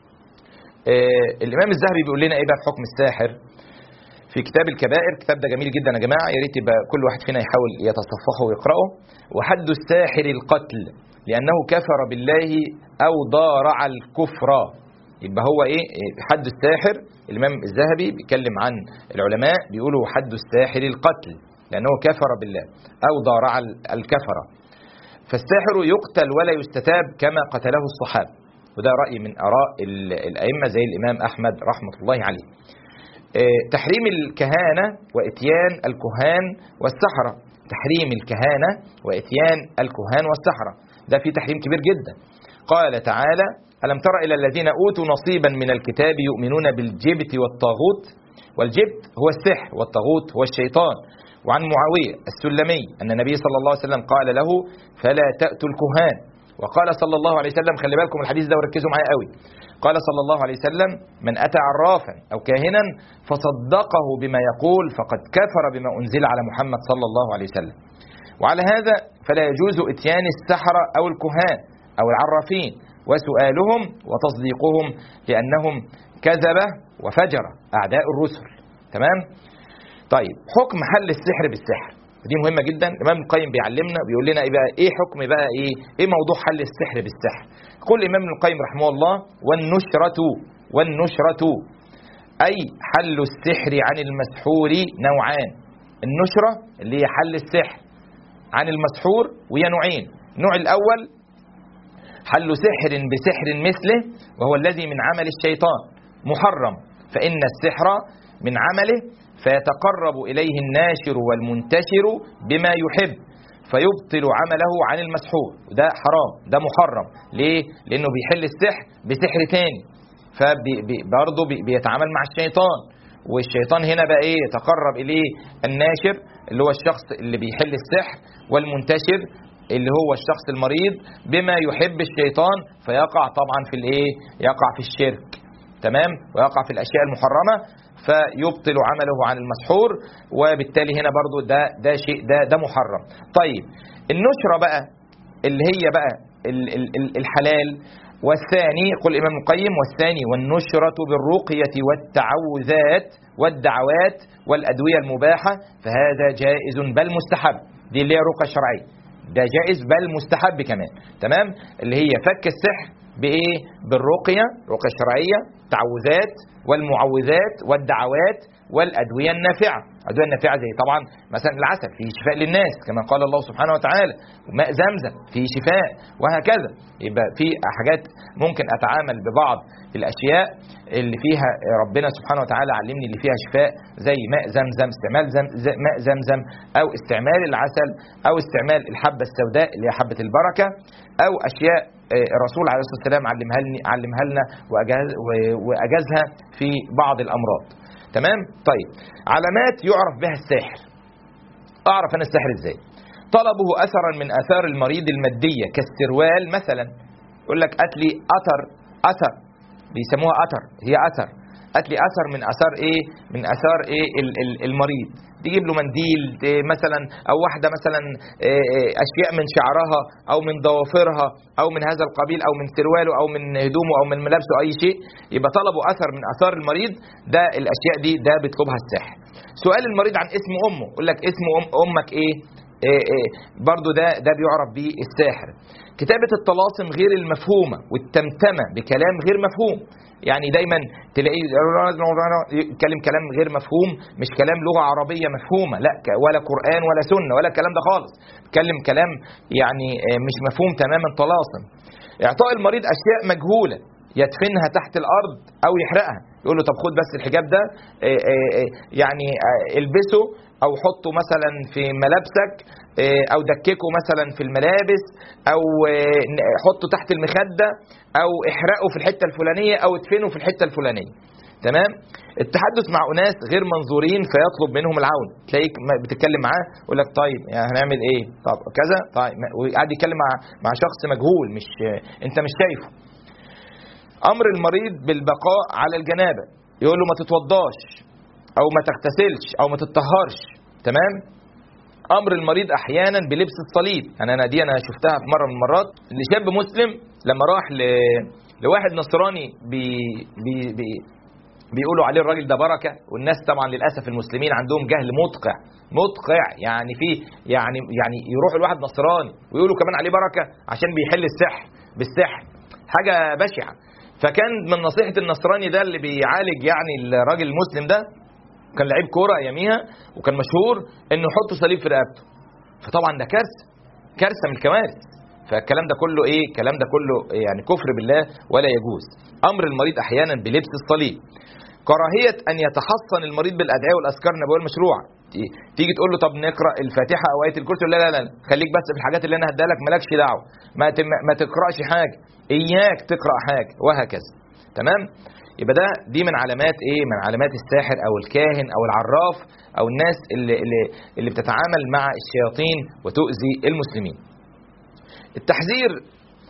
آه الامام الذهبي بيقول لنا ايه بقى في حكم الساحر في كتاب الكبائر الكتاب ده جميل جدا يا جماعه يا ريت يبقى كل واحد فينا يحاول يتصفحه ويقراه وحد الساحر القتل لانه كفر بالله او ضارع الكفر يبقى هو ايه حد الساحر الامام الذهبي بيتكلم عن العلماء بيقولوا حد الساحر القتل لانه كفر بالله او ضارع الكفره فالساحر يقتل ولا يستتاب كما قتله الصحابه وده راي من اراء الائمه زي الامام احمد رحمه الله عليه تحريم الكهانه واتيان الكهان والسحره تحريم الكهانه واتيان الكهان والسحره ده في تحريم كبير جدا قال تعالى ألم تر إلى الذين أوتوا نصيبا من الكتاب يؤمنون بالجبت والطاغوت والجبت هو السحر والطاغوت هو الشيطان وعن معاوية السلمي أن النبي صلى الله عليه وسلم قال له فلا تأتوا الكهان وقال صلى الله عليه وسلم خلي بالكم الحديث ده وركزوا معايا قوي قال صلى الله عليه وسلم من أتى عرافا أو كاهنا فصدقه بما يقول فقد كفر بما أنزل على محمد صلى الله عليه وسلم وعلى هذا فلا يجوز اتيان السحرة أو الكهان أو العرافين وسؤالهم وتصديقهم لأنهم كذبة وفجرة أعداء الرسل تمام طيب حكم حل السحر بالسحر دي مهمه جدا الامام القيم بيعلمنا بيقول لنا ايه بقى ايه حكم بقى ايه ايه موضوع حل السحر بالسحر يقول الامام ابن القيم رحمه الله والنشره والنشره اي حل السحر عن المسحور نوعان النشره اللي هي حل السحر عن المسحور وهي نوعين النوع الاول حل سحر بسحر مثله وهو الذي من عمل الشيطان محرم فان السحر من عمله فيتقرب إليه الناشر والمنتشر بما يحب فيبطل عمله عن المسحور ده حرام ده محرم ليه؟ لأنه بيحل السحر بسحر تاني فبرضه بيتعامل مع الشيطان والشيطان هنا بقى ايه يتقرب اليه الناشر اللي هو الشخص اللي بيحل السحر والمنتشر اللي هو الشخص المريض بما يحب الشيطان فيقع طبعا في الايه يقع في الشرك تمام ويقع في الاشياء المحرمه فيبطل عمله عن المسحور وبالتالي هنا برضو ده ده شيء ده ده محرم طيب النشرة بقى اللي هي بقى الحلال والثاني يقول الإمام القيم والثاني والنشرة بالرقية والتعوذات والدعوات والأدوية المباحة فهذا جائز بل مستحب دي اللي هي رقى شرعية ده جائز بل مستحب كمان تمام اللي هي فك السحر بايه بالرقيه رقيه شرعيه تعوذات والمعوذات والدعوات والادويه النافعه الادويه النافعه زي طبعا مثلا العسل فيه شفاء للناس كما قال الله سبحانه وتعالى وماء زمزم فيه شفاء وهكذا يبقى في حاجات ممكن اتعامل ببعض الاشياء اللي فيها ربنا سبحانه وتعالى علمني اللي فيها شفاء زي ماء زمزم استعمال زم ماء زمزم او استعمال العسل او استعمال الحبه السوداء اللي هي حبه البركه او اشياء الرسول عليه الصلاه والسلام علمها لنا علمها لنا واجازها في بعض الامراض تمام طيب علامات يعرف بها الساحر اعرف انا الساحر ازاي طلبه اثرا من اثار المريض الماديه كالسروال مثلا يقول لك هات لي اثر اثر بيسموها اثر هي اثر هات لي اثر من اثار ايه من اثار ايه المريض تجيب له منديل مثلا او واحده مثلا اشياء من شعرها او من ضوافرها او من هذا القبيل او من سرواله او من هدومه او من ملابسه اي شيء يبقى طلبوا اثر من اثار المريض ده الاشياء دي ده بيطلبها الساحر سؤال المريض عن اسم امه يقول لك اسم أم امك ايه إيه إيه برضو ده ده بيعرف بيه الساحر كتابة الطلاسم غير المفهومة والتمتمة بكلام غير مفهوم يعني دايما تلاقيه يتكلم كلام غير مفهوم مش كلام لغه عربيه مفهومه لا ولا قران ولا سنه ولا الكلام ده خالص يتكلم كلام يعني مش مفهوم تماما طلاسم اعطاء المريض اشياء مجهوله يدفنها تحت الارض او يحرقها يقول له طب خد بس الحجاب ده يعني البسه او حطه مثلا في ملابسك او دككه مثلا في الملابس او حطه تحت المخده او احرقه في الحته الفلانيه او ادفنه في الحته الفلانيه تمام التحدث مع اناس غير منظورين فيطلب منهم العون تلاقيك بتتكلم معاه يقول لك طيب يعني هنعمل ايه طب كذا طيب وقاعد يتكلم مع مع شخص مجهول مش انت مش شايفه امر المريض بالبقاء على الجنابه يقول له ما تتوضاش او ما تغتسلش او ما تتطهرش تمام امر المريض احيانا بلبس الصليب انا انا دي انا شفتها في مره من المرات لشاب مسلم لما راح ل... لواحد نصراني بي... بي... بي... بيقولوا عليه الراجل ده بركه والناس طبعا للاسف المسلمين عندهم جهل مدقع مدقع يعني في يعني يعني يروح الواحد نصراني ويقولوا كمان عليه بركه عشان بيحل السحر بالسحر حاجه بشعه فكان من نصيحه النصراني ده اللي بيعالج يعني الراجل المسلم ده كان لعيب كوره اياميها وكان مشهور انه يحط صليب في رقبته فطبعا ده كارثه كارثه من الكوارث فالكلام ده كله ايه الكلام ده كله يعني كفر بالله ولا يجوز امر المريض احيانا بلبس الصليب كراهيه ان يتحصن المريض بالادعيه والاذكار النبويه المشروعه تيجي تقول له طب نقرا الفاتحه او ايه الكرسي لا لا لا خليك بس في الحاجات اللي انا هديها لك مالكش دعوه ما ما تقراش حاجه اياك تقرا حاجه وهكذا تمام يبقى ده دي من علامات ايه من علامات الساحر او الكاهن او العراف او الناس اللي اللي, اللي بتتعامل مع الشياطين وتؤذي المسلمين التحذير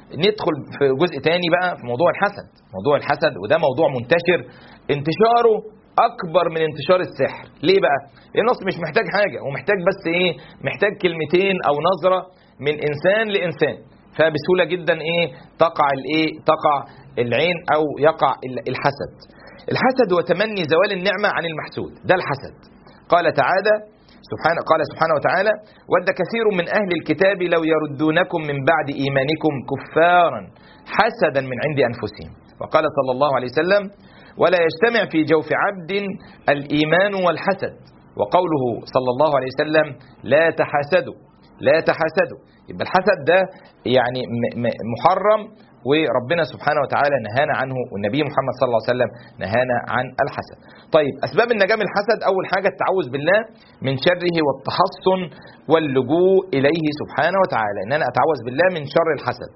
ندخل في جزء تاني بقى في موضوع الحسد موضوع الحسد وده موضوع منتشر انتشاره اكبر من انتشار السحر ليه بقى لان النص مش محتاج حاجه هو محتاج بس ايه محتاج كلمتين او نظره من انسان لانسان فبسهوله جدا ايه تقع الايه تقع العين او يقع الحسد الحسد هو تمني زوال النعمه عن المحسود ده الحسد قال تعالى سبحانه قال سبحانه وتعالى ود كثير من أهل الكتاب لو يردونكم من بعد إيمانكم كفارا حسدا من عند أنفسهم وقال صلى الله عليه وسلم ولا يجتمع في جوف عبد الإيمان والحسد وقوله صلى الله عليه وسلم لا تحاسدوا لا تحاسدوا يبقى الحسد ده يعني محرم وربنا سبحانه وتعالى نهانا عنه والنبي محمد صلى الله عليه وسلم نهانا عن الحسد طيب أسباب النجاة من الحسد أول حاجة التعوذ بالله من شره والتحصن واللجوء إليه سبحانه وتعالى إن أنا أتعوذ بالله من شر الحسد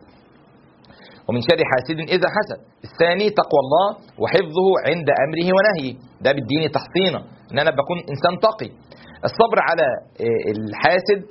ومن شر حاسد إذا حسد الثاني تقوى الله وحفظه عند أمره ونهيه ده بالدين تحصينه إن أنا بكون إنسان تقي الصبر على الحاسد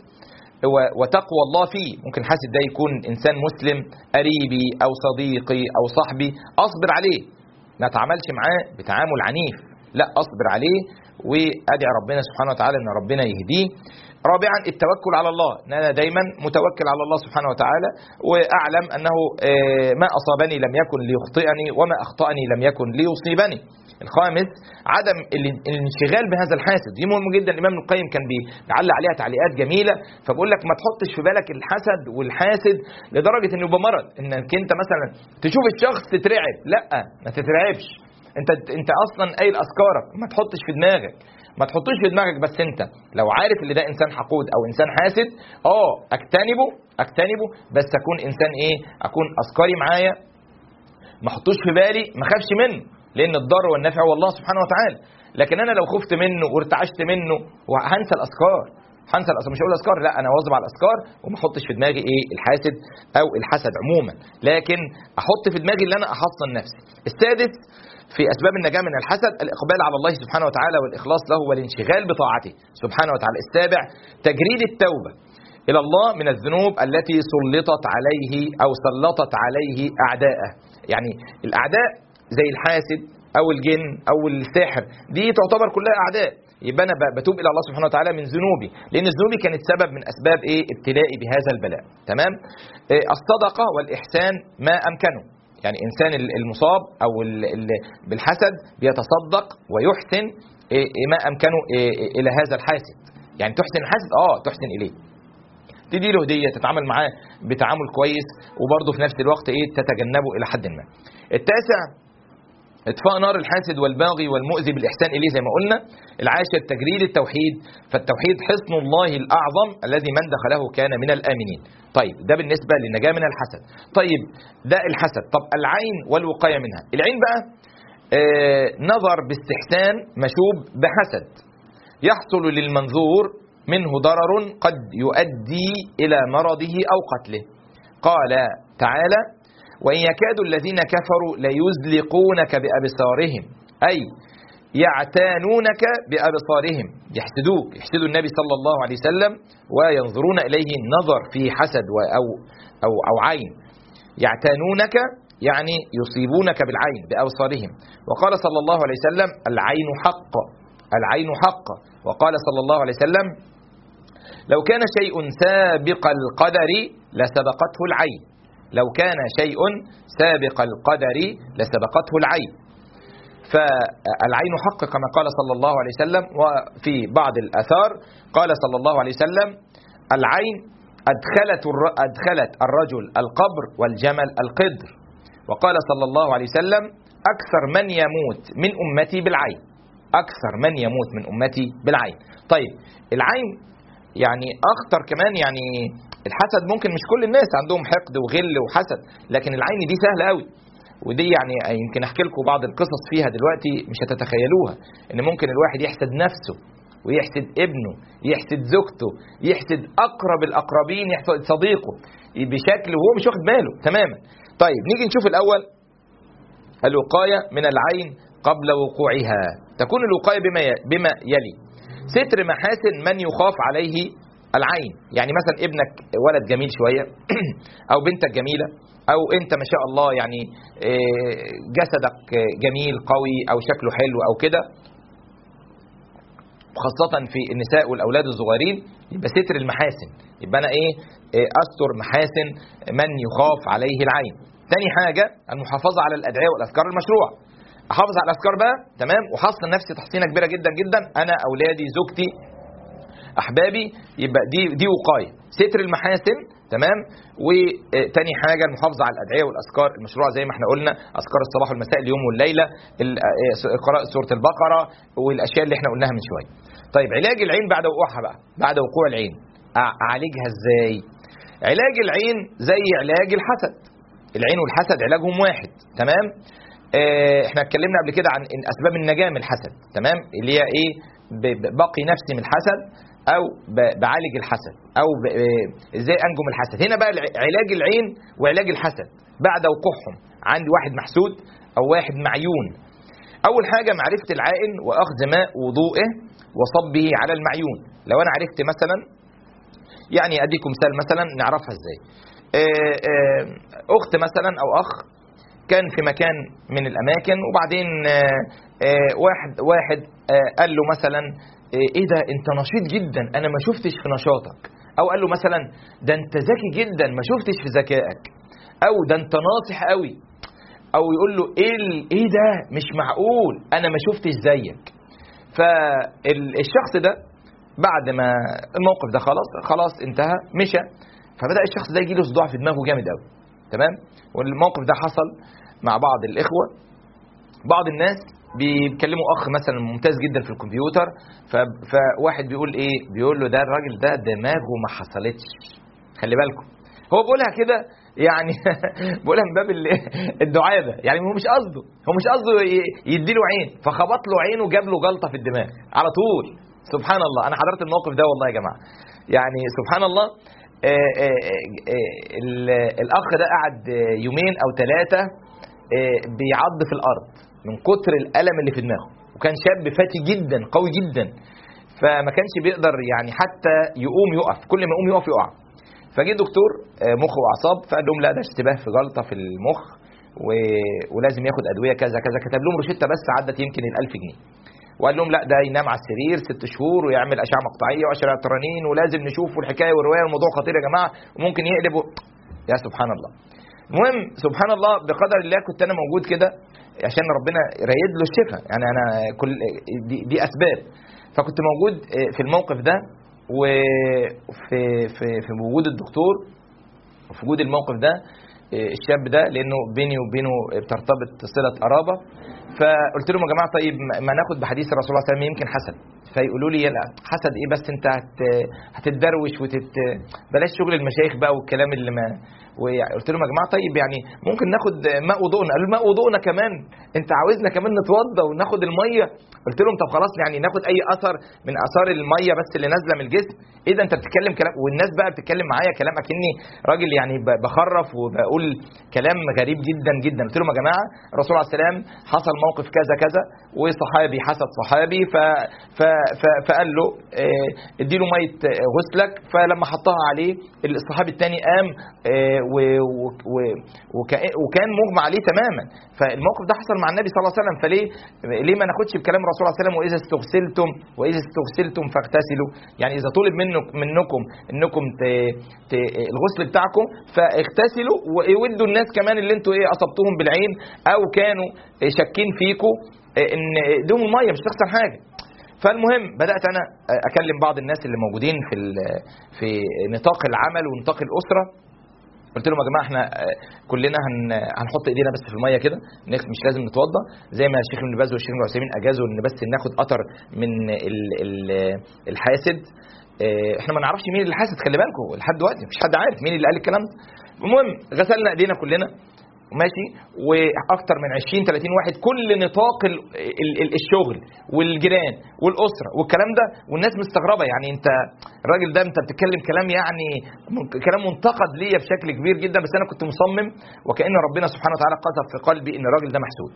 وتقوى الله فيه ممكن حاسد ده يكون إنسان مسلم قريبي أو صديقي أو صاحبي أصبر عليه ما اتعاملش معاه بتعامل عنيف لا أصبر عليه وأدعي ربنا سبحانه وتعالى أن ربنا يهديه رابعا التوكل على الله ان انا دايما متوكل على الله سبحانه وتعالى واعلم انه ما اصابني لم يكن ليخطئني وما اخطاني لم يكن ليصيبني الخامس عدم الانشغال بهذا الحاسد دي مهم جدا الامام ابن القيم كان بيعلق عليها تعليقات جميله فبقول لك ما تحطش في بالك الحسد والحاسد لدرجه انه يبقى مرض انك انت مثلا تشوف الشخص تترعب لا ما تترعبش انت انت اصلا قايل اذكارك ما تحطش في دماغك ما تحطوش في دماغك بس انت لو عارف ان ده انسان حقود او انسان حاسد اه اجتنبه اجتنبه بس اكون انسان ايه اكون اذكاري معايا ما احطوش في بالي ما خافش منه لان الضر والنفع هو الله سبحانه وتعالى لكن انا لو خفت منه وارتعشت منه وهنسى الاذكار هنسى الاذكار مش هقول اذكار لا انا واظب على الاذكار وما احطش في دماغي ايه الحاسد او الحسد عموما لكن احط في دماغي اللي انا احصن نفسي السادس في اسباب النجاه من الحسد الاقبال على الله سبحانه وتعالى والاخلاص له والانشغال بطاعته سبحانه وتعالى السابع تجريد التوبه الى الله من الذنوب التي سلطت عليه او سلطت عليه اعداءه يعني الاعداء زي الحاسد او الجن او الساحر دي تعتبر كلها اعداء يبقى انا بتوب الى الله سبحانه وتعالى من ذنوبي لان ذنوبي كانت سبب من اسباب ايه ابتلائي بهذا البلاء تمام إيه الصدقه والاحسان ما امكنه يعني انسان المصاب او بالحسد بيتصدق ويحسن إيه ما امكنه إيه الى هذا الحاسد يعني تحسن الحاسد اه تحسن اليه تدي له هديه تتعامل معاه بتعامل كويس وبرضه في نفس الوقت ايه تتجنبه الى حد ما التاسع اطفاء نار الحاسد والباغي والمؤذي بالاحسان اليه زي ما قلنا العاشر تجريد التوحيد فالتوحيد حصن الله الاعظم الذي من دخله كان من الامنين طيب ده بالنسبه للنجاه من الحسد طيب ده الحسد طب العين والوقايه منها العين بقى آه نظر باستحسان مشوب بحسد يحصل للمنظور منه ضرر قد يؤدي الى مرضه او قتله قال تعالى وإن يكاد الذين كفروا ليزلقونك بأبصارهم أي يعتانونك بأبصارهم يحسدوك يحسدوا النبي صلى الله عليه وسلم وينظرون إليه النظر في حسد أو, أو, أو عين يعتانونك يعني يصيبونك بالعين بأبصارهم وقال صلى الله عليه وسلم العين حق العين حق وقال صلى الله عليه وسلم لو كان شيء سابق القدر لسبقته العين لو كان شيء سابق القدر لسبقته العين فالعين حق كما قال صلى الله عليه وسلم وفي بعض الآثار قال صلى الله عليه وسلم العين أدخلت أدخلت الرجل القبر والجمل القدر وقال صلى الله عليه وسلم أكثر من يموت من أمتي بالعين أكثر من يموت من أمتي بالعين طيب العين يعني أخطر كمان يعني الحسد ممكن مش كل الناس عندهم حقد وغل وحسد لكن العين دي سهله قوي ودي يعني يمكن احكي لكم بعض القصص فيها دلوقتي مش هتتخيلوها ان ممكن الواحد يحسد نفسه ويحسد ابنه يحسد زوجته يحسد اقرب الاقربين يحسد صديقه بشكل وهو مش واخد باله تماما طيب نيجي نشوف الاول الوقايه من العين قبل وقوعها تكون الوقايه بما بما يلي ستر محاسن من يخاف عليه العين يعني مثلا ابنك ولد جميل شويه او بنتك جميله او انت ما شاء الله يعني آه، جسدك جميل قوي او شكله حلو او كده خاصة في النساء والأولاد الصغيرين يبقى ستر المحاسن يبقى أنا إيه إيه، أستر محاسن من يخاف عليه العين تاني حاجة المحافظة على الأدعية والأذكار المشروع أحافظ على الأذكار بقى تمام وحصن نفسي تحصينة كبيرة جدا جدا أنا أولادي زوجتي احبابي يبقى دي دي وقايه ستر المحاسن تمام وتاني حاجه المحافظه على الادعيه والاذكار المشروعه زي ما احنا قلنا اذكار الصباح والمساء اليوم والليله ال- آه، قراءه سوره البقره والاشياء اللي احنا قلناها من شويه طيب علاج العين بعد وقوعها بقى بعد وقوع العين أع- اعالجها ازاي علاج العين زي علاج الحسد العين والحسد علاجهم واحد تمام آه، احنا اتكلمنا قبل كده عن إن اسباب النجاه من الحسد تمام اللي هي ايه ب- ب- بقي نفسي من الحسد او ب- بعالج الحسد او ب- آه، ازاي انجو من الحسد هنا بقى الع- علاج العين وعلاج الحسد بعد وقوعهم عندي واحد محسود او واحد معيون اول حاجه معرفه العائن واخذ ماء وضوئه وصبه على المعيون لو انا عرفت مثلا يعني اديكم مثال مثلا نعرفها ازاي آه، آه، اخت مثلا او اخ كان في مكان من الاماكن وبعدين آه، آه، واحد واحد آه، قال له مثلا آه، ايه ده انت نشيط جدا انا ما شفتش في نشاطك او قال له مثلا ده انت ذكي جدا ما شفتش في ذكائك او ده انت ناصح قوي او يقول له ايه ال- ايه ده مش معقول انا ما شفتش زيك فالشخص ده بعد ما الموقف ده خلاص خلاص انتهى مشى فبدا الشخص ده يجي له صداع في دماغه جامد قوي تمام والموقف ده حصل مع بعض الاخوه بعض الناس بيكلموا اخ مثلا ممتاز جدا في الكمبيوتر ف- فواحد بيقول ايه بيقول له ده الراجل ده دماغه ما حصلتش خلي بالكم هو بيقولها كده يعني بيقولها من باب ال- الدعابه يعني هو مش قصده هو مش قصده ي- يديله عين فخبط له عينه جاب له جلطه في الدماغ على طول سبحان الله انا حضرت الموقف ده والله يا جماعه يعني سبحان الله آه، آه، آه، ال- الاخ ده قعد آه، يومين او ثلاثه بيعض في الارض من كتر الالم اللي في دماغه وكان شاب فتي جدا قوي جدا فما كانش بيقدر يعني حتى يقوم يقف كل ما يقوم يقف يقع فجه دكتور آه، مخ واعصاب فقال لهم لا ده اشتباه في جلطه في المخ و... ولازم ياخد ادويه كذا كذا كتب لهم روشته بس عدت يمكن ال 1000 جنيه وقال لهم لا ده ينام على السرير ست شهور ويعمل اشعه مقطعيه واشعه ترانين ولازم نشوف الحكايه والروايه الموضوع خطير يا جماعه وممكن يقلب و... يا سبحان الله المهم سبحان الله بقدر الله كنت انا موجود كده عشان ربنا رايد له الشفاء يعني انا كل دي, دي اسباب فكنت موجود في الموقف ده وفي في في وجود الدكتور وفي وجود الموقف ده الشاب ده لانه بيني وبينه بترتبط صله قرابه فقلت لهم يا جماعه طيب ما ناخد بحديث الرسول صلى الله عليه وسلم يمكن حسد فيقولوا لي لا حسد ايه بس انت هت هتتدروش وتت بلاش شغل المشايخ بقى والكلام اللي ما وقلت لهم يا جماعه طيب يعني ممكن ناخد ماء وضوءنا قالوا ماء وضوءنا كمان انت عاوزنا كمان نتوضى وناخد الميه قلت لهم طب خلاص يعني ناخد اي اثر من اثار الميه بس اللي نازله من الجسم ايه ده انت بتتكلم كلام والناس بقى بتتكلم معايا كلام اكني راجل يعني بخرف وبقول كلام غريب جدا جدا قلت لهم يا جماعه الرسول عليه السلام حصل موقف كذا كذا وصحابي حسد صحابي ف, ف... ف... فقال له اه اديله ميه غسلك فلما حطها عليه الصحابي الثاني قام اه و... و... وك... وكان مغمى عليه تماما فالموقف ده حصل مع النبي صلى الله عليه وسلم فليه ليه ما ناخدش بكلام الرسول عليه السلام واذا استغسلتم واذا استغسلتم فاغتسلوا يعني اذا طلب منك منكم انكم ت... ت... الغسل بتاعكم فاغتسلوا وودوا الناس كمان اللي انتوا ايه اصبتوهم بالعين او كانوا شاكين فيكم ان ايديهم الميه مش تخسر حاجه فالمهم بدات انا اكلم بعض الناس اللي موجودين في في نطاق العمل ونطاق الاسره قلت لهم يا جماعه احنا كلنا هن هنحط ايدينا بس في الميه كده مش لازم نتوضى زي ما الشيخ ابن باز والشيخ ابن عثيمين اجازوا ان بس ناخد قطر من ال ال الحاسد احنا ما نعرفش مين اللي حاسد خلي بالكم لحد دلوقتي مفيش حد عارف مين اللي قال الكلام ده المهم غسلنا ايدينا كلنا ماشي واكتر من 20 30 واحد كل نطاق ال ال ال الشغل والجيران والاسره والكلام ده والناس مستغربه يعني انت الراجل ده انت بتتكلم كلام يعني كلام منتقد ليا بشكل كبير جدا بس انا كنت مصمم وكان ربنا سبحانه وتعالى قذف في قلبي ان الراجل ده محسود.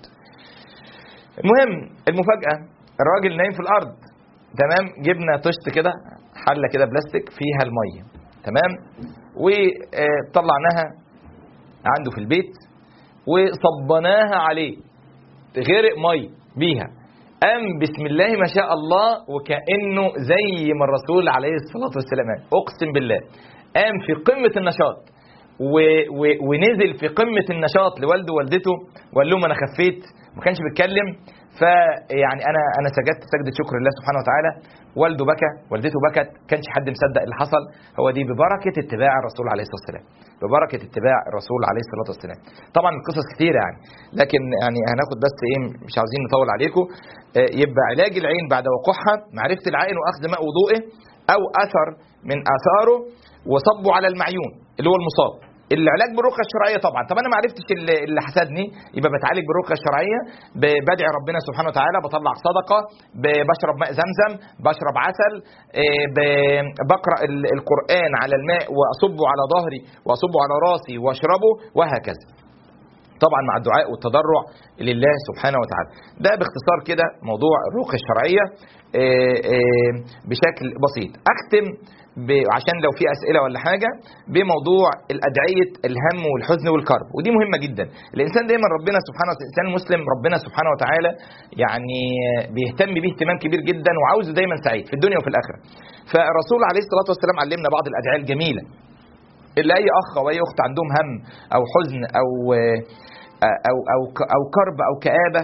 المهم المفاجاه الراجل نايم في الارض تمام جبنا طشت كده حله كده بلاستيك فيها الميه تمام وطلعناها عنده في البيت وصبناها عليه غرق مي بيها قام بسم الله ما شاء الله وكانه زي ما الرسول عليه الصلاه والسلام قال. اقسم بالله قام في قمه النشاط و و ونزل في قمه النشاط لوالده ووالدته وقال لهم انا خفيت ما كانش بيتكلم فيعني انا انا سجدت سجده شكر لله سبحانه وتعالى والده بكى والدته بكت كانش حد مصدق اللي حصل هو دي ببركه اتباع الرسول عليه الصلاه والسلام ببركه اتباع الرسول عليه الصلاه والسلام طبعا القصص كتيره يعني لكن يعني هناخد بس ايه مش عاوزين نطول عليكم آه، يبقى علاج العين بعد وقوعها معرفه العين واخذ ماء وضوئه او اثر من اثاره وصبه على المعيون اللي هو المصاب العلاج بالرقيه الشرعيه طبعا طب انا ما عرفتش اللي اللي حسدني يبقى بتعالج بالرقيه الشرعيه ب- بدعي ربنا سبحانه وتعالى بطلع صدقه ب- بشرب ماء زمزم بشرب عسل إيه، ب- بقرا ال- القران على الماء واصبه على ظهري واصبه على راسي واشربه وهكذا طبعا مع الدعاء والتضرع لله سبحانه وتعالى ده باختصار كده موضوع الرقيه الشرعيه آه، آه، بشكل بسيط اختم ب- عشان لو في اسئله ولا حاجه بموضوع الادعيه الهم والحزن والكرب ودي مهمه جدا الانسان دايما ربنا سبحانه وتعالى الانسان المسلم ربنا سبحانه وتعالى يعني بيهتم بيه اهتمام كبير جدا وعاوزه دايما سعيد في الدنيا وفي الاخره فالرسول عليه الصلاه والسلام علمنا بعض الادعيه الجميله اللي اي اخ او اي اخت عندهم هم او حزن او او او او كرب او كآبه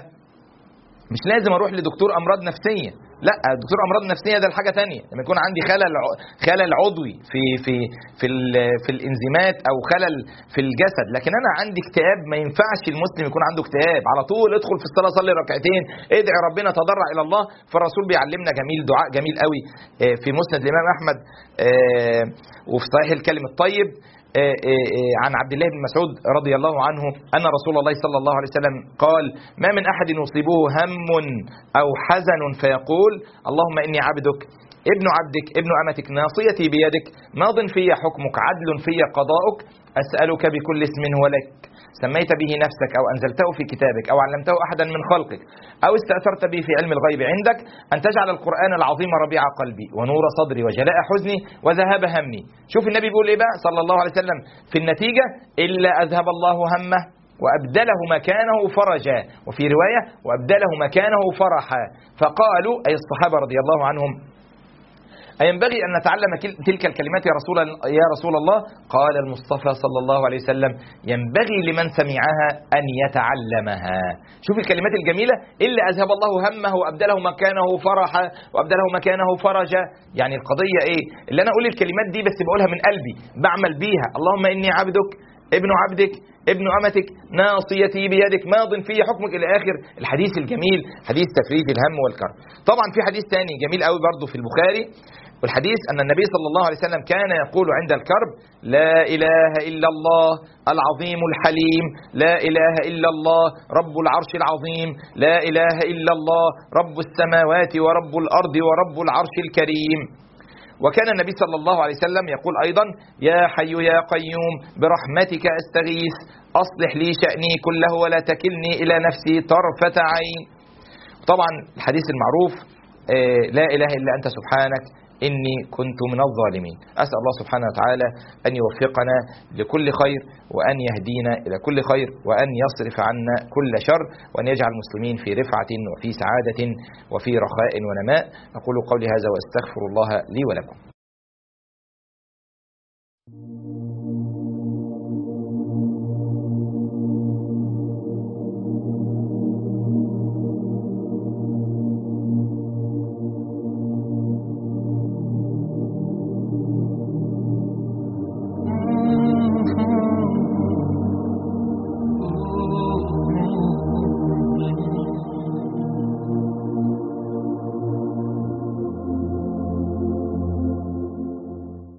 مش لازم اروح لدكتور امراض نفسيه لا دكتور امراض نفسيه ده الحاجه تانية لما يكون عندي خلل ع- خلل عضوي في في في ال- في الانزيمات او خلل في الجسد لكن انا عندي اكتئاب ما ينفعش المسلم يكون عنده اكتئاب على طول ادخل في الصلاه صلي ركعتين ادعي ربنا تضرع الى الله فالرسول بيعلمنا جميل دعاء جميل قوي آه، في مسند الامام احمد آه، وفي صحيح الكلم الطيب آه، آه، آه، عن عبد الله بن مسعود رضي الله عنه أن رسول الله صلى الله عليه وسلم قال ما من أحد يصيبه هم أو حزن فيقول اللهم إني عبدك ابن عبدك ابن أمتك ناصيتي بيدك ماض في حكمك عدل في قضاؤك أسألك بكل اسم هو لك سميت به نفسك أو أنزلته في كتابك أو علمته أحدا من خلقك أو استأثرت به في علم الغيب عندك أن تجعل القرآن العظيم ربيع قلبي ونور صدري وجلاء حزني وذهاب همي شوف النبي بيقول إيه بقى صلى الله عليه وسلم في النتيجة إلا أذهب الله همه وأبدله مكانه فرجا وفي رواية وأبدله مكانه فرحا فقالوا أي الصحابة رضي الله عنهم أينبغي أن نتعلم كل- تلك الكلمات يا رسول يا رسول الله قال المصطفى صلى الله عليه وسلم ينبغي لمن سمعها أن يتعلمها شوف الكلمات الجميلة إلا أذهب الله همه وأبدله مكانه فرحا وأبدله مكانه فرجا يعني القضية إيه اللي أنا أقول الكلمات دي بس بقولها من قلبي بعمل بيها اللهم إني عبدك ابن عبدك ابن أمتك ناصيتي بيدك ماض في حكمك إلى آخر الحديث الجميل حديث تفريج الهم والكرب طبعا في حديث تاني جميل قوي برضو في البخاري والحديث أن النبي صلى الله عليه وسلم كان يقول عند الكرب لا إله إلا الله العظيم الحليم لا إله إلا الله رب العرش العظيم لا إله إلا الله رب السماوات ورب الأرض ورب العرش الكريم وكان النبي صلى الله عليه وسلم يقول أيضا يا حي يا قيوم برحمتك أستغيث أصلح لي شأني كله ولا تكلني إلى نفسي طرفة عين طبعا الحديث المعروف آه، لا إله إلا أنت سبحانك إني كنت من الظالمين أسأل الله سبحانه وتعالى أن يوفقنا لكل خير وأن يهدينا إلى كل خير وأن يصرف عنا كل شر وأن يجعل المسلمين في رفعة وفي سعادة وفي رخاء ونماء أقول قولي هذا وأستغفر الله لي ولكم